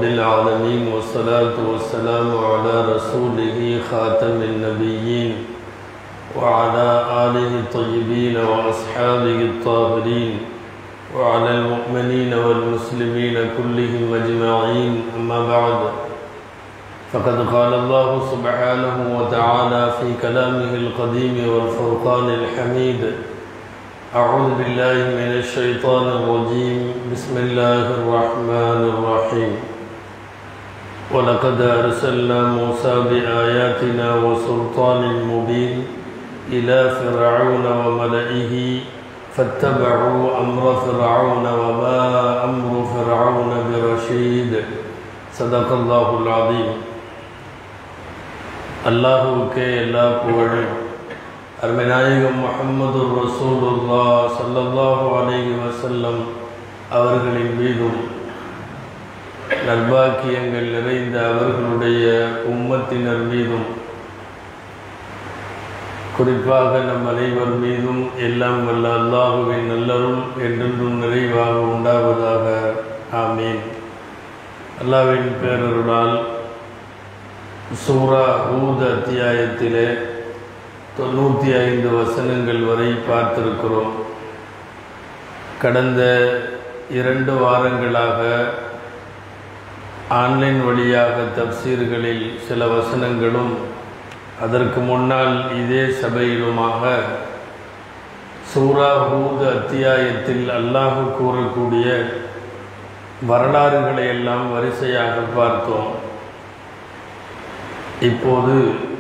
العالمين والصلاة والسلام على رسوله خاتم النبيين وعلى آله الطيبين وأصحابه الطاهرين وعلى المؤمنين والمسلمين كلهم أجمعين أما بعد فقد قال الله سبحانه وتعالى في كلامه القديم والفرقان الحميد أعوذ بالله من الشيطان الرجيم بسم الله الرحمن الرحيم ولقد أرسلنا موسى بآياتنا وسلطان مبين إلى فرعون وملئه فاتبعوا أمر فرعون وما أمر فرعون برشيد صدق الله العظيم அல்லாஹுவுக்கே எல்லா புகழும் அருமைநாயகம் முகமது ரசூலுல்லா சல்லல்லாஹு அலைஹி வசல்லம் அவர்களின் மீதும் நர்பாக்கியங்கள் நிறைந்த அவர்களுடைய உம்மத்தினர் மீதும் குறிப்பாக நம் அனைவர் மீதும் எல்லாம் வல்ல அல்லாஹுவின் நல்லருள் என்றென்றும் நிறைவாக உண்டாவதாக ஆமீன் அல்லாவின் பேரருளால் சூரா ஊத் அத்தியாயத்திலே தொண்ணூற்றி ஐந்து வசனங்கள் வரை பார்த்திருக்கிறோம் கடந்த இரண்டு வாரங்களாக ஆன்லைன் வழியாக தப்சீர்களில் சில வசனங்களும் அதற்கு முன்னால் இதே சபையிலுமாக சூரா ஹூத் அத்தியாயத்தில் அல்லாஹு கூறக்கூடிய வரலாறுகளை எல்லாம் வரிசையாக பார்த்தோம் இப்போது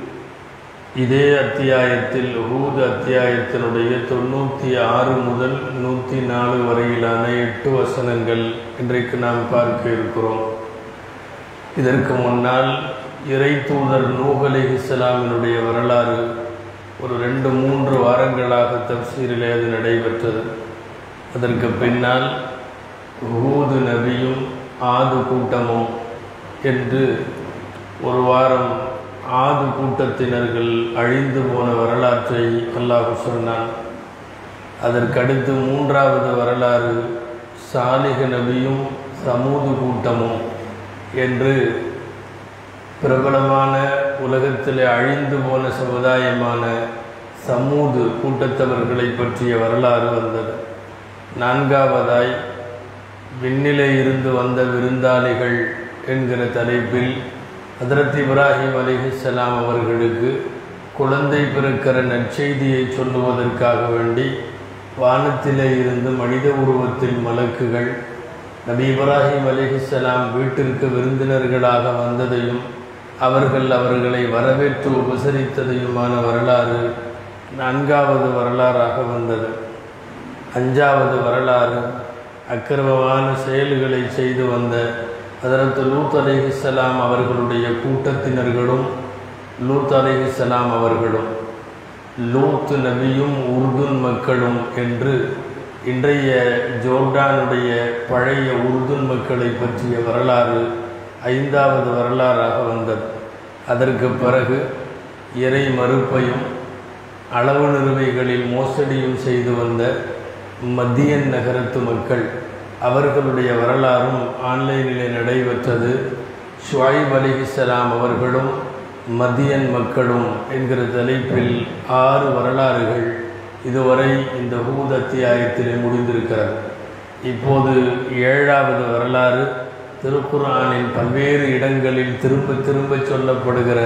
இதே அத்தியாயத்தில் ஹூத் அத்தியாயத்தினுடைய தொண்ணூற்றி ஆறு முதல் நூற்றி நாலு வரையிலான எட்டு வசனங்கள் இன்றைக்கு நாம் பார்க்க இருக்கிறோம் இதற்கு முன்னால் இறை தூதர் நூஹ் அலி இஸ்லாமினுடைய வரலாறு ஒரு ரெண்டு மூன்று வாரங்களாக தப்சீரிலே அது நடைபெற்றது அதற்கு பின்னால் ஹூது நபியும் ஆது கூட்டமும் என்று ஒரு வாரம் ஆது கூட்டத்தினர்கள் அழிந்து போன வரலாற்றை அல்லாஹ் சொன்னான் அதற்கடுத்து மூன்றாவது வரலாறு சாலிக நபியும் சமூது கூட்டமும் என்று பிரபலமான உலகத்தில் அழிந்து போன சமுதாயமான சமூது கூட்டத்தவர்களை பற்றிய வரலாறு வந்தது நான்காவதாய் விண்ணிலே இருந்து வந்த விருந்தாளிகள் என்கிற தலைப்பில் ஹதரத் இப்ராஹிம் அலிஹிஸ்லாம் அவர்களுக்கு குழந்தை பிறக்கிற நற்செய்தியை சொல்லுவதற்காக வேண்டி வானத்திலே இருந்து மனித உருவத்தில் மலக்குகள் நபி இப்ராஹிம் அலிஹிஸ்லாம் வீட்டிற்கு விருந்தினர்களாக வந்ததையும் அவர்கள் அவர்களை வரவேற்று உபசரித்ததையுமான வரலாறு நான்காவது வரலாறாக வந்தது அஞ்சாவது வரலாறு அக்கிரமமான செயல்களை செய்து வந்த அதற்கு லூத் அலிஹிஸ்லாம் அவர்களுடைய கூட்டத்தினர்களும் லூத் அலிஹிஸ்லாம் அவர்களும் லூத் நபியும் உருதுன் மக்களும் என்று இன்றைய ஜோர்டானுடைய பழைய உருதுன் மக்களை பற்றிய வரலாறு ஐந்தாவது வரலாறாக வந்தது அதற்கு பிறகு இறை மறுப்பையும் அளவு நிறுவைகளில் மோசடியும் செய்து வந்த மத்தியன் நகரத்து மக்கள் அவர்களுடைய வரலாறும் ஆன்லைனிலே நடைபெற்றது ஷுவைப் அலிஹிஸ்லாம் அவர்களும் மத்தியன் மக்களும் என்கிற தலைப்பில் ஆறு வரலாறுகள் இதுவரை இந்த ஹூத் அத்தியாயத்திலே முடிந்திருக்கிறது இப்போது ஏழாவது வரலாறு திருக்குர்ஆனின் பல்வேறு இடங்களில் திரும்ப திரும்ப சொல்லப்படுகிற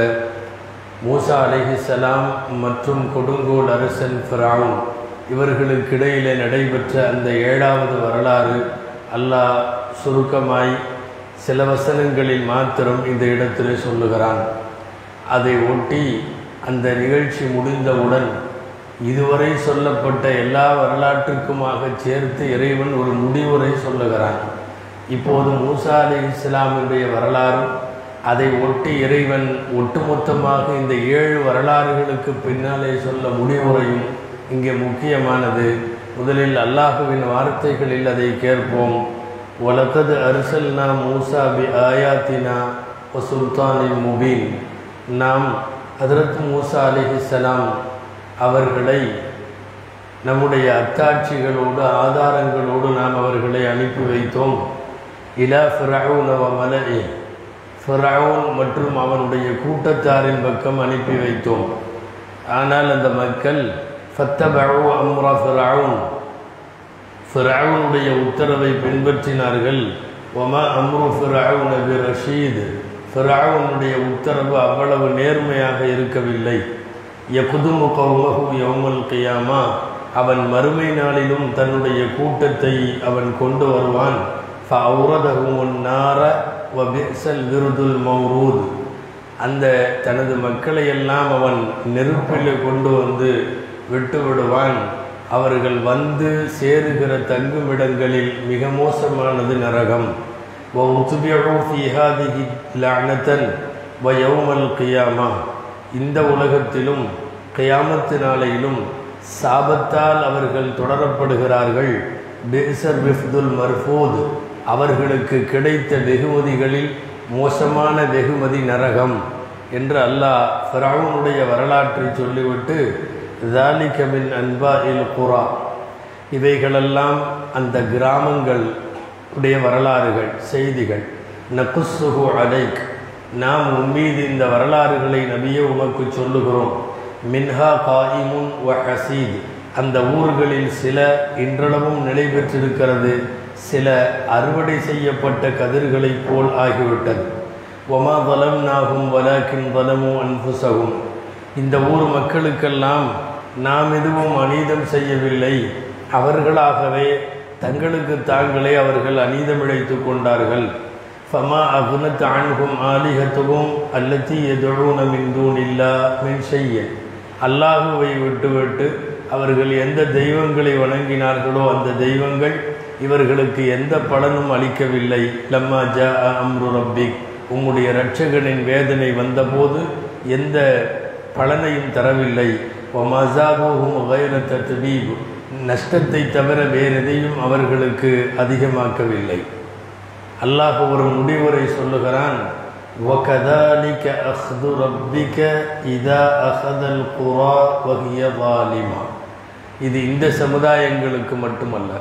மூசா அலிஹிசலாம் மற்றும் கொடுங்கோல் அரசன் ஃபிராவுன் இவர்களுக்கு இடையிலே நடைபெற்ற அந்த ஏழாவது வரலாறு அல்லாஹ் சுருக்கமாய் சில வசனங்களில் மாத்திரம் இந்த இடத்திலே சொல்லுகிறான் அதை ஒட்டி அந்த நிகழ்ச்சி முடிந்தவுடன் இதுவரை சொல்லப்பட்ட எல்லா வரலாற்றுக்குமாக சேர்த்து இறைவன் ஒரு முடிவுரை சொல்லுகிறான் இப்போது மூசா அலி இஸ்லாமுடைய வரலாறும் அதை ஒட்டி இறைவன் ஒட்டுமொத்தமாக இந்த ஏழு வரலாறுகளுக்கு பின்னாலே சொல்ல முடிவுரையும் இங்கே முக்கியமானது முதலில் அல்லாஹுவின் வார்த்தைகளில் அதை கேட்போம் வலக்கது அரிசல்னா மூசா பி ஆயாத்தினா ஒ சுல்தானின் முபீன் நாம் ஹதரத் மூசா அலிஹிஸ்ஸலாம் அவர்களை நம்முடைய அத்தாட்சிகளோடு ஆதாரங்களோடு நாம் அவர்களை அனுப்பி வைத்தோம் இலா ஃபிரவுன வ மலஇ ஃபிரவுன் மற்றும் அவனுடைய கூட்டத்தாரின் பக்கம் அனுப்பி வைத்தோம் ஆனால் அந்த மக்கள் ஃபத்தபஉ அம்ர ஃபிரவுன் ஃபிரவுனுடைய உத்தரவை பின்பற்றினார்கள் ஒமா அம்ரு ஃபிரவுன பி ரஷீத் ஃபிரவுனுடைய உத்தரவு அவ்வளவு நேர்மையாக இருக்கவில்லை யகுதுமு கௌமஹு யௌமல் கியாமா அவன் மறுமை நாளிலும் தன்னுடைய கூட்டத்தை அவன் கொண்டு வருவான் ஃபஅவுரதஹுமுன் நார வ பிஸல் விருதுல் மௌரூத் அந்த தனது மக்களை எல்லாம் அவன் நெருப்பில் கொண்டு வந்து விட்டு விடுவான் அவர்கள் வந்து சேருகிற தங்குமிடங்களில் மிக மோசமானது நரகம் وَأُتْبِعُوا فِي هَذِهِ لَعْنَةً وَيَوْمَ الْقِيَامَةِ இந்த உலகத்திலும் கியாமத்து நாளையிலும் சாபத்தால் அவர்கள் தொடரப்படுகிறார்கள் பிசர் விஃப்துல் மர்ஃபூத் அவர்களுக்கு கிடைத்த வெகுமதிகளில் மோசமான வெகுமதி நரகம் என்று அல்லாஹ் ஃபிரவுனுடைய வரலாற்றை சொல்லிவிட்டு ذَلِكَ மின் அன்பா இல் குரா இவைகளெல்லாம் அந்த கிராமங்கள் உடைய வரலாறுகள் செய்திகள் நகுசுகு அலைக் நாம் உம்மீது இந்த வரலாறுகளை நபியே உமக்கு சொல்லுகிறோம் மின்ஹா காயிமுன் வ ஹசீத் அந்த ஊர்களில் சில இன்றளவும் நிலை பெற்றிருக்கிறது சில அறுவடை செய்யப்பட்ட கதிர்களைப் போல் ஆகிவிட்டது ஒமா பலம் நாகும் வலாக்கின் பலமும் அன்புசகும் இந்த ஊர் மக்களுக்கெல்லாம் நாம் எதுவும் அநீதம் செய்யவில்லை அவர்களாகவே தங்களுக்கு தாங்களே அவர்கள் அநீதம் இழைத்து கொண்டார்கள் ஃபமா அகுனத் ஆண்கும் ஆலிகத்துவும் அல்லத்தி எதுவும் மின்தூன் இல்லா மின் செய்ய அல்லாஹுவை விட்டுவிட்டு அவர்கள் எந்த தெய்வங்களை வணங்கினார்களோ அந்த தெய்வங்கள் இவர்களுக்கு எந்த பலனும் அளிக்கவில்லை லம்மா ஜா அம்ரு ரப்பிக் உம்முடைய இரட்சகனின் வேதனை வந்தபோது எந்த பலனையும் தரவில்லை ஒமசாபோகும் வைரத்த தபீப் நஷ்டத்தை தவிர வேறு எதையும் அவர்களுக்கு அதிகமாக்கவில்லை அல்லாஹ் ஒரு முடிவுரை சொல்லுகிறான் وَكَذَلِكَ أَخْذُ رَبِّكَ إِذَا أَخَذَ الْقُرَى وَهِيَ ظَالِمَةٌ இது இந்த சமுதாயங்களுக்கு மட்டுமல்ல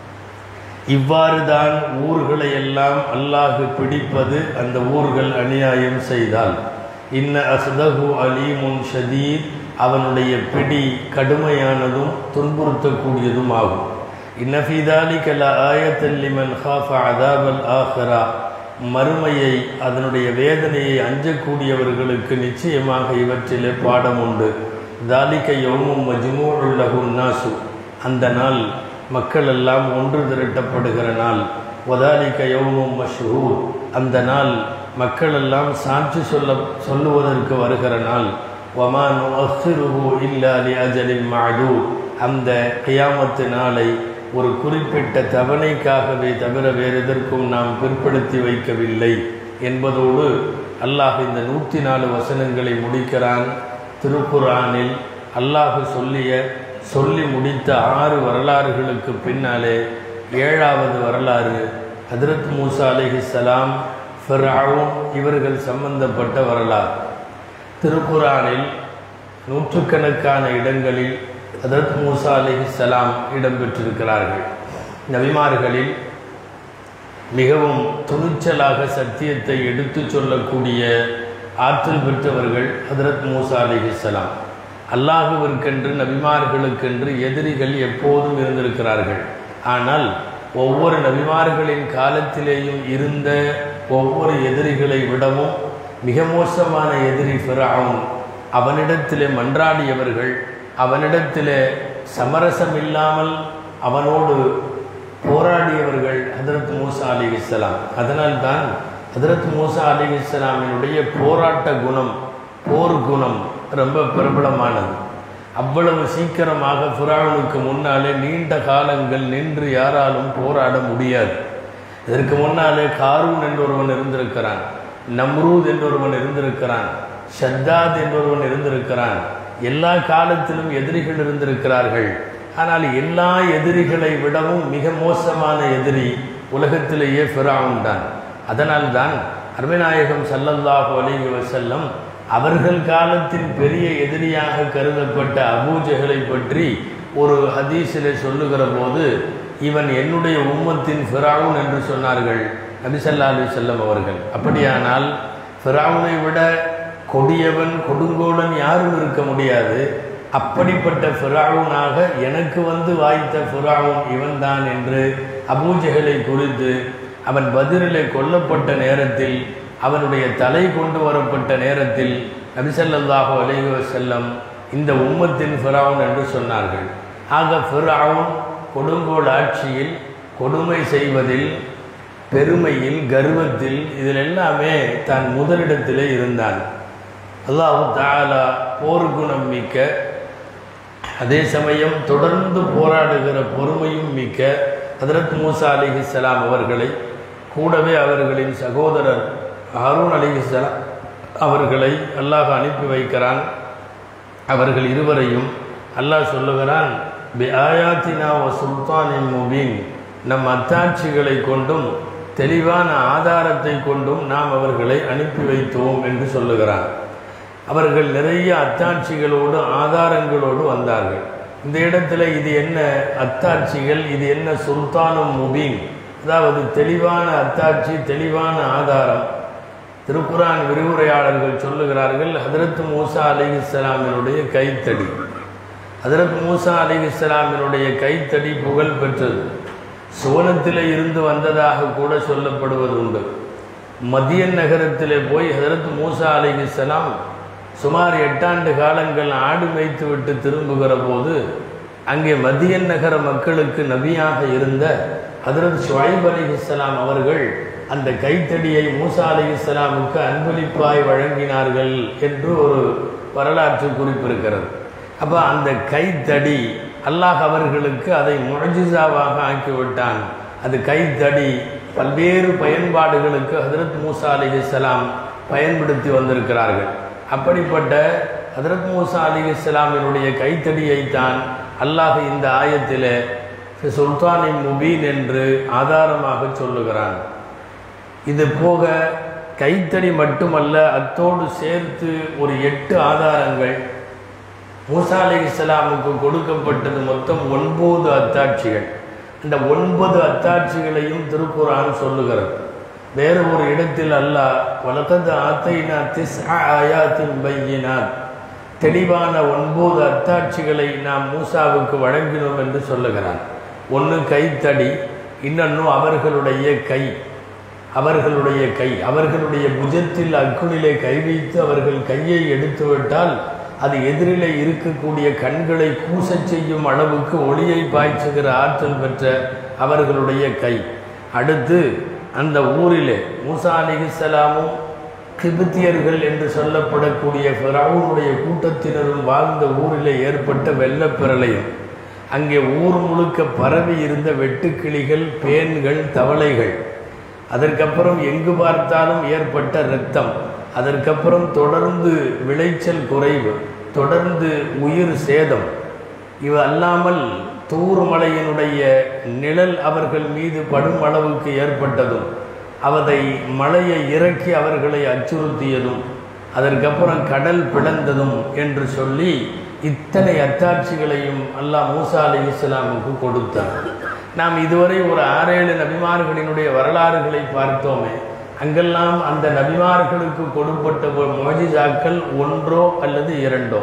இவ்வாறு தான் ஊர்களை எல்லாம் அல்லாஹ் பிடிப்பது அந்த ஊர்கள் அநியாயம் செய்தால் இன்ன அஹ்தஹு அலீமுன் ஷதீத் அவனுடைய பிடி கடுமையானதும் துன்புறுத்தக்கூடியதும் ஆகும் இன்னஃபிதாலிக ல ஆயத்தல் லிமன் ஹாஃப அதாபல் ஆஹரா மறுமையை அதனுடைய வேதனையை அஞ்சக்கூடியவர்களுக்கு நிச்சயமாக இவற்றிலே பாடம் உண்டு தாலிக்க யௌமும் மஜ்மூஉல்லஹுன் நாசு அந்த நாள் மக்கள் எல்லாம் ஒன்று திரட்டப்படுகிற நாள் ஒதாலிக்க யௌமும் மஷ்ஹூர் அந்த நாள் மக்கள் எல்லாம் சாட்சி சொல்ல சொல்லுவதற்கு வருகிற நாள் ஒமான் அஹ்ருஹு இல்லா லி அஜலின் மஅதூர் அந்த கியாமத்து நாளை ஒரு குறிப்பிட்ட தவணைக்காகவே தவிர வேறு எதற்கும் நாம் பிற்படுத்தி வைக்கவில்லை என்பதோடு அல்லாஹ் இந்த நூற்றி நாலு வசனங்களை முடிக்கிறான் திருக்குரானில் அல்லாஹ் சொல்லிய சொல்லி முடித்த ஆறு வரலாறுகளுக்கு பின்னாலே ஏழாவது வரலாறு ஹதரத் மூசா அலிஹிஸ்ஸலாம் ஃபெராவும் இவர்கள் சம்பந்தப்பட்ட வரலாறு திருக்குரானில் நூற்றுக்கணக்கான இடங்களில் ஹதரத் மூசா அலிஹிஸ்ஸலாம் இடம்பெற்றிருக்கிறார்கள் நபிமார்களில் மிகவும் துணிச்சலாக சத்தியத்தை எடுத்துச் சொல்லக்கூடிய ஆற்றல் பெற்றவர்கள் ஹதரத் மூசா அலிஹிஸ்ஸலாம் அல்லாஹுவிற்கென்று நபிமார்களுக்கென்று எதிரிகள் எப்போதும் இருந்திருக்கிறார்கள் ஆனால் ஒவ்வொரு நபிமார்களின் காலத்திலேயும் இருந்த ஒவ்வொரு எதிரிகளை விடவும் மிக மோசமான எதிரி ஃபிரவுன் அவனிடத்திலே மன்றாடியவர்கள் அவனிடத்திலே சமரசம் இல்லாமல் அவனோடு போராடியவர்கள் ஹதரத் மூசா அலி இஸ்லாம் அதனால்தான் ஹதரத் மூசா அலி இஸ்லாமினுடைய போராட்ட குணம் போர் குணம் ரொம்ப பிரபலமானது அவ்வளவு சீக்கிரமாக ஃபிராவுனுக்கு முன்னாலே நீண்ட காலங்கள் நின்று யாராலும் போராட முடியாது இதற்கு முன்னாலே காரூன் என்றொருவன் இருந்திருக்கிறான் நம்ரூத் என்றொருவன் இருந்திருக்கிறான் ஷத்தாத் என்றொருவன் இருந்திருக்கிறான் எல்லா காலத்திலும் எதிரிகள் இருந்திருக்கிறார்கள் ஆனால் எல்லா எதிரிகளை விடவும் மிக மோசமான எதிரி உலகத்திலேயே ஃபிராவுன் தான் அதனால்தான் அருமைநாயகம் சல்லல்லாஹு அலைஹி வஸல்லம் அவர்கள் காலத்தின் பெரிய எதிரியாக கருதப்பட்ட அபூஜகளை பற்றி ஒரு ஹதீஸிலே சொல்லுகிற போது இவன் என்னுடைய உம்மத்தின் ஃபிராவுன் என்று சொன்னார்கள் நபிசல்லா அலி செல்லம் அவர்கள் அப்படியானால் ஃபிரௌனை விட கொடியவன் கொடுங்கோலன் யாரும் இருக்க முடியாது அப்படிப்பட்ட ஃபிரௌனாக எனக்கு வந்து வாய்த்த ஃபிரௌன் இவன்தான் என்று அபூஜகளை குறித்து அவன் பதிலிலே கொல்லப்பட்ட நேரத்தில் அவனுடைய தலை கொண்டு வரப்பட்ட நேரத்தில் நபிசல்லாஹு அலைஹி வஸல்லம் இந்த உம்மத்தின் ஃபிரௌன் என்று சொன்னார்கள் ஆக ஃபிரௌன் கொடுங்கோல் ஆட்சியில் கொடுமை செய்வதில் பெருமையில் கர்வத்தில் இதில் எல்லாமே தான் முதலிடத்திலே இருந்தான் அல்லாஹு தாலா போர்க்குணம் மிக்க அதே சமயம் தொடர்ந்து போராடுகிற பொறுமையும் மிக்க ஹதரத் மூசா அலிஹிஸ்ஸலாம் அவர்களை கூடவே அவர்களின் சகோதரர் ஹாரூன் அலிஹிஸ்ஸலாம் அவர்களை அல்லாஹ் அனுப்பி வைக்கிறான் அவர்கள் இருவரையும் அல்லாஹ் சொல்லுகிறான் பி ஆயாத்தினா வ சுல்தானின் முபீன் நம் அத்தாட்சிகளை கொண்டும் தெளிவான ஆதாரத்தை கொண்டும் நாம் அவர்களை அனுப்பி வைத்தோம் என்று சொல்லுகிறான் அவர்கள் நிறைய அத்தாட்சிகளோடு ஆதாரங்களோடு வந்தார்கள் இந்த இடத்துல இது என்ன அத்தாட்சிகள் இது என்ன சுல்தானும் முபீன் அதாவது தெளிவான அத்தாட்சி தெளிவான ஆதாரம் திருக்குரான் விரிவுரையாளர்கள் சொல்லுகிறார்கள் ஹதரத் மூசா அலிஹிஸ்லாமினுடைய கைத்தடி ஹதரத் மூசா அலிஹிஸ்லாமினுடைய கைத்தடி புகழ் பெற்றது சுவனத்திலே இருந்து வந்ததாக கூட சொல்லப்படுவது உண்டு மதியன் நகரத்திலே போய் ஹதரத் மூசா அலிஹிஸ்லாம் சுமார் எட்டாண்டு காலங்கள் ஆடு மேய்த்து விட்டு திரும்புகிற போது அங்கே மதியன் நகர மக்களுக்கு நபியாக இருந்த ஹதரத் ஷுவைப் அலிஹிஸ்லாம் அவர்கள் அந்த கைத்தடியை மூசா அலிஹிஸ்லாமுக்கு அன்பளிப்பாய் வழங்கினார்கள் என்று ஒரு வரலாற்று குறிப்பு இருக்கிறது அப்போ அந்த கைத்தடி அல்லாஹ் அவர்களுக்கு அதை முழஜிசாவாக ஆக்கிவிட்டான் அது கைத்தடி பல்வேறு பயன்பாடுகளுக்கு ஹதரத் மூசா அலிஹிஸ்லாம் பயன்படுத்தி வந்திருக்கிறார்கள் அப்படிப்பட்ட ஹதரத் மூசா அலிஹிஸ்லாமினுடைய கைத்தடியைத்தான் அல்லாஹ் இந்த ஆயத்தில் சுல்தானின் முபீன் என்று ஆதாரமாக சொல்லுகிறான் இது போக கைத்தடி மட்டுமல்ல அத்தோடு சேர்த்து ஒரு எட்டு ஆதாரங்கள் மூசா அலி இஸ்லாமுக்கு கொடுக்கப்பட்டது மொத்தம் ஒன்பது அத்தாட்சிகள் இந்த ஒன்பது அத்தாட்சிகளையும் திருக்குரான் சொல்லுகிறது வேறு ஒரு இடத்தில் அல்லாஹ் வலக்கது ஆத்தைனா திஸ் ஆயாத்தின் பையினான் தெளிவான ஒன்பது அத்தாட்சிகளை நாம் மூசாவுக்கு வழங்கினோம் என்று சொல்லுகிறான் ஒன்று கைத்தடி இன்னொன்று அவர்களுடைய கை அவர்களுடைய கை அவர்களுடைய புஜத்தில் அக்குளிலே கை வைத்து அவர்கள் கையை எடுத்து விட்டால் அது எதிரிலே இருக்கக்கூடிய கண்களை கூசச் செய்யும் அளவுக்கு ஒளியை பாய்ச்சுகிற ஆற்றல் பெற்ற அவர்களுடைய கை அடுத்து அந்த ஊரிலே மூசா அலிஹிஸ்ஸலாமும் கிபித்தியர்கள் என்று சொல்லப்படக்கூடிய ஃபிரௌனுடைய கூட்டத்தினரும் வாழ்ந்த ஊரிலே ஏற்பட்ட வெள்ளப்பிரளயம் அங்கே ஊர் முழுக்க பரவி இருந்த வெட்டுக்கிளிகள் பேன்கள் தவளைகள் அதற்கப்புறம் எங்கு பார்த்தாலும் ஏற்பட்ட இரத்தம் அதற்கப்புறம் தொடர்ந்து விளைச்சல் குறைவு தொடர்ந்து உயிர் சேதம் இவ அல்லாமல் தூர் மலையினுடைய நிழல் அவர்கள் மீது படும் அளவுக்கு ஏற்பட்டதும் அவதை மலையை இறக்கி அவர்களை அச்சுறுத்தியதும் அதற்கப்புறம் கடல் பிளந்ததும் என்று சொல்லி இத்தனை அத்தாட்சிகளையும் அல்லாஹ் மூசா அலி இஸ்லாமுக்கு கொடுத்தார் நாம் இதுவரை ஒரு ஆறேழு நபிமார்களினுடைய வரலாறுகளை பார்த்தோமே அங்கெல்லாம் அந்த நபிமார்களுக்கு கொடுப்பட்ட மொழிஜாக்கள் ஒன்றோ அல்லது இரண்டோ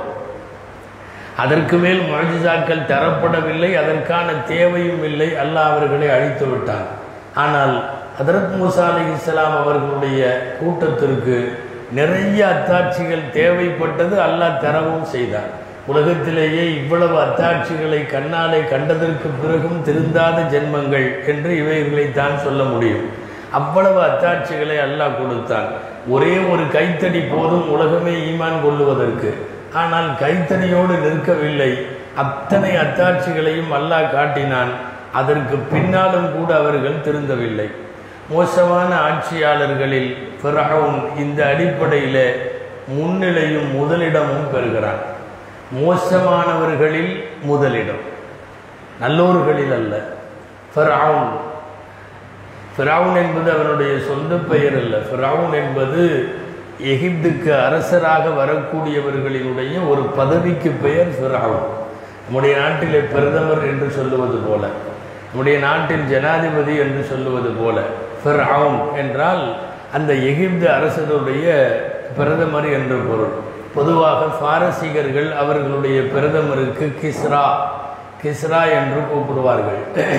அதற்கு மேல் மொழிஜாக்கள் தரப்படவில்லை அதற்கான தேவையும் இல்லை அல்லாஹ் அவர்களை அழித்து விட்டான் ஆனால் ஹதரத் மூசா அலி இஸ்லாம் அவர்களுடைய கூட்டத்திற்கு நிறைய அத்தாட்சிகள் தேவைப்பட்டது அல்லாஹ் தரவும் செய்தார் உலகத்திலேயே இவ்வளவு அத்தாட்சிகளை கண்ணாலே கண்டதற்கு பிறகும் திருந்தாத ஜென்மங்கள் என்று இவைகளைத்தான் சொல்ல முடியும் அவ்வளவு அத்தாட்சிகளை அல்லாஹ் கொடுத்தான் ஒரே ஒரு கைத்தடி போதும் உலகமே ஈமான் கொள்ளுவதற்கு ஆனால் கைத்தடியோடு நிற்கவில்லை அத்தனை அத்தாட்சிகளையும் அல்லாஹ் காட்டினான் அதற்கு பின்னாலும் கூட அவர்கள் திருந்தவில்லை மோசமான ஆட்சியாளர்களில் ஃபிரௌன் இந்த அடிப்படையில் முன்னிலையும் முதலிடமும் பெறுகிறான் மோசமானவர்களில் முதலிடம் நல்லோர்களில் அல்ல ஃபிரௌன் ஃபிரௌன் என்பது அவனுடைய சொந்த பெயர் அல்ல ஃபிரௌன் என்பது எகிப்துக்கு அரசராக வரக்கூடியவர்களினுடைய ஒரு பதவிக்கு பெயர் ஃபிரௌன் நம்முடைய நாட்டிலே பிரதமர் என்று சொல்லுவது போல நம்முடைய நாட்டில் ஜனாதிபதி என்று சொல்லுவது போல ஃபிர்அவுன் என்றால் அந்த எகிப்து அரசருடைய பிரதமர் என்று பொருள் பொதுவாக பாரசீகர்கள் அவர்களுடைய பிரதமருக்கு கிஸ்ரா கிஸ்ரா என்று கூப்பிடுவார்கள்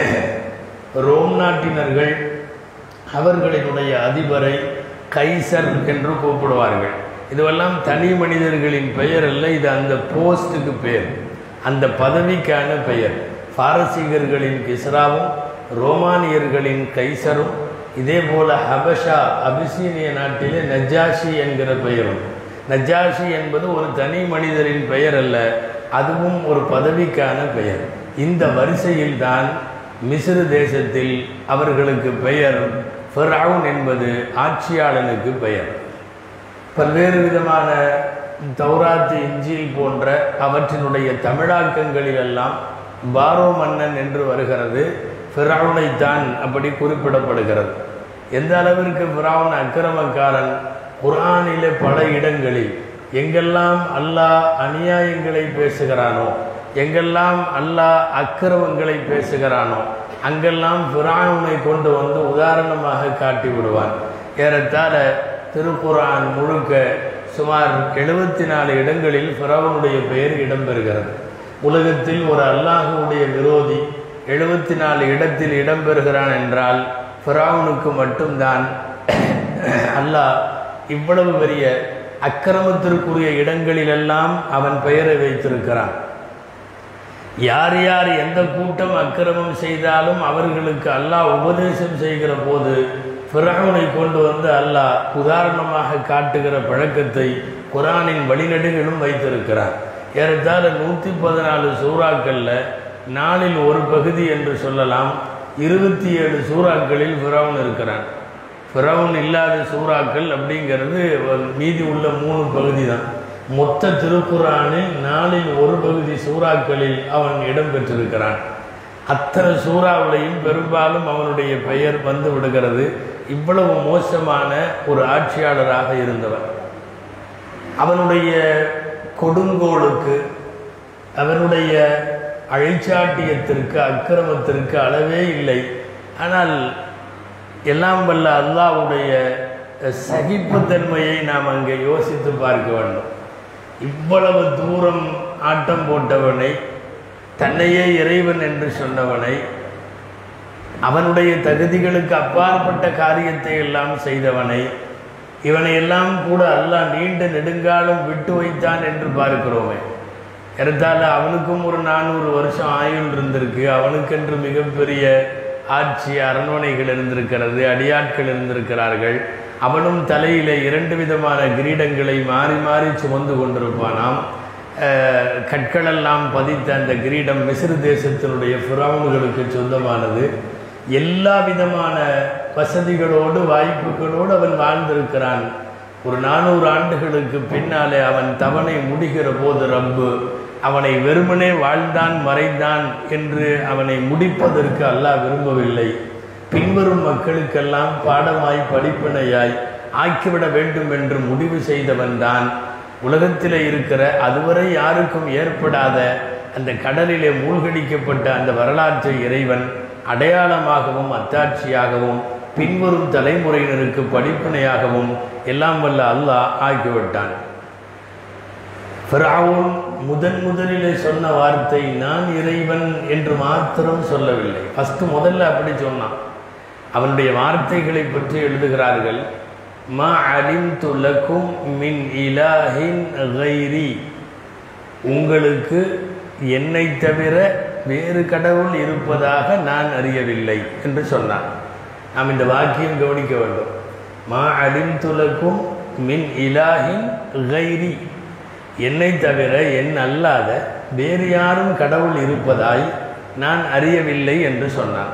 ரோம் நாட்டினர்கள் அவர்களினுடைய அதிபரை கைசர் என்று கூப்பிடுவார்கள் இதுவெல்லாம் தனி மனிதர்களின் பெயர் அல்ல இது அந்த போஸ்ட்டுக்கு பெயர் அந்த பதவிக்கான பெயர் பாரசீகர்களின் கிஸ்ராவும் ரோமானியர்களின் கைசரும் இதே போல ஹபஷா அபிசீனிய நாட்டிலே நஜாஷி என்கிற பெயரும் நஜாஷி என்பது ஒரு தனி மனிதரின் பெயர் அல்ல அதுவும் ஒரு பதவிக்கான பெயர் இந்த வரிசையில் தான் மிஸ்ரு தேசத்தில் அவர்களுக்கு பெயர் ஃபெரவுன் என்பது ஆட்சியாளனுக்கு பெயர் பல்வேறு விதமான தௌராத்து இஞ்சில் போன்ற அவற்றினுடைய தமிழாக்கங்களிலெல்லாம் பாரோ மன்னன் என்று வருகிறது ஃபிரவுனைத்தான் அப்படி குறிப்பிடப்படுகிறது எந்த அளவிற்கு ஃபிரவுன் அக்கிரமக்காரன் குர்ஆனிலே பல இடங்களில் எங்கெல்லாம் அல்லாஹ் அநியாயங்களை பேசுகிறானோ எங்கெல்லாம் அல்லாஹ் அக்கிரமங்களை பேசுகிறானோ அங்கெல்லாம் ஃபிரவுனை கொண்டு வந்து உதாரணமாக காட்டி விடுவான் ஏறத்தாழ திருக்குர்ஆன் முழுக்க சுமார் எழுபத்தி நாலு இடங்களில் ஃபிரவுனுடைய பெயர் இடம்பெறுகிறது உலகத்தில் ஒரு அல்லாஹுடைய விரோதி எழுபத்தி நாலு இடத்தில் இடம்பெறுகிறான் என்றால் ஃபிரவுனுக்கு மட்டும்தான் அல்லாஹ் இவ்வளவு பெரிய அக்கிரமத்திற்குரிய இடங்களிலெல்லாம் அவன் பெயரை வைத்திருக்கிறான் யார் யார் எந்த கூட்டம் அக்கிரமம் செய்தாலும் அவர்களுக்கு அல்லாஹ் உபதேசம் செய்கிற போது ஃபிரவுனை கொண்டு வந்து அல்லாஹ் உதாரணமாக காட்டுகிற பழக்கத்தை குரானின் வழிநடுகளும் வைத்திருக்கிறான் ஏறத்தாழ நூற்றி பதினாலு சூறாக்களில் நாளில் ஒரு பகுதி என்று சொல்லலாம் இருபத்தி ஏழு சூறாக்களில் ஃபிரவுன் இருக்கிறான் ஃபிரவுன் இல்லாத சூறாக்கள் அப்படிங்கிறது மீதி உள்ள மூணு பகுதி தான் மொத்த திருக்குறானில் நாளில் ஒரு பகுதி சூறாக்களில் அவன் இடம்பெற்றிருக்கிறான் அத்தனை சூறாவிலையும் பெரும்பாலும் அவனுடைய பெயர் வந்து விடுகிறது இவ்வளவு மோசமான ஒரு ஆட்சியாளராக இருந்தவர் அவனுடைய கொடுங்கோளுக்கு அவனுடைய அழிச்சாட்டியத்திற்கு அக்கிரமத்திற்கு அளவே இல்லை ஆனால் எல்லாம் வல்ல அல்லாவுடைய சகிப்புத்தன்மையை நாம் அங்கே யோசித்து பார்க்க வேண்டும் இவ்வளவு தூரம் ஆட்டம் போட்டவனை தன்னையே இறைவன் என்று சொன்னவனை அவனுடைய தகுதிகளுக்கு அப்பாற்பட்ட காரியத்தை எல்லாம் செய்தவனை இவனை எல்லாம் கூட அல்லாஹ் நீண்ட நெடுங்காலம் விட்டு வைத்தான் என்று பார்க்கிறோமே ஏறத்தாழ அவனுக்கும் ஒரு நானூறு வருஷம் ஆயுள் இருந்திருக்கு அவனுக்கென்று மிகப்பெரிய ஆட்சி அரண்மனைகள் இருந்திருக்கிறது அடியாட்கள் இருந்திருக்கிறார்கள் அவனும் தலையில இரண்டு விதமான கிரீடங்களை மாறி மாறி சுமந்து கொண்டிருப்பானாம் கற்களெல்லாம் பதித்த அந்த கிரீடம் மிஸ்ரு தேசத்தினுடைய புறாவுகளுக்கு சொந்தமானது எல்லா விதமான வசதிகளோடு வாய்ப்புகளோடு அவன் வாழ்ந்திருக்கிறான் ஒரு நானூறு ஆண்டுகளுக்கு பின்னாலே அவன் தவணை முடிகிற போது ரப்பு அவனை வெறுமனே வாழ்ந்தான் மறைந்தான் என்று அவனை முடிப்பதற்கு அல்லாஹ் விரும்பவில்லை பின்வரும் மக்களுக்கெல்லாம் பாடமாய் படிப்பினையாய் ஆக்கிவிட வேண்டும் என்று முடிவு செய்தவன் தான் உலகத்தில் இருக்கிற அதுவரை யாருக்கும் ஏற்படாத அந்த கடலிலே மூழ்கடிக்கப்பட்ட அந்த வரலாற்றை இறைவன் அடையாளமாகவும் அத்தாட்சியாகவும் பின்வரும் தலைமுறையினருக்கு படிப்பினையாகவும் எல்லாம் வல்ல அல்லாஹ் ஆக்கிவிட்டான் ஃபிரவுன் முதன் முதலிலே சொன்ன வார்த்தை நான் இறைவன் என்று மாத்திரம் சொல்லவில்லை ஃபஸ்ட்டு முதல்ல அப்படி சொன்னான் அவனுடைய வார்த்தைகளை பற்றி எழுதுகிறார்கள் மா அலிம் துலக்கும் மின் இலாஹின் கைரி உங்களுக்கு என்னை தவிர வேறு கடவுள் இருப்பதாக நான் அறியவில்லை என்று சொன்னான் நாம் இந்த வாக்கியம் கவனிக்க வேண்டும் மா அலிம் துலக்கும் மின் இலாஹின் கைரி என்னை தவிர என் அல்லாத வேறு யாரும் கடவுள் இருப்பதாய் நான் அறியவில்லை என்று சொன்னான்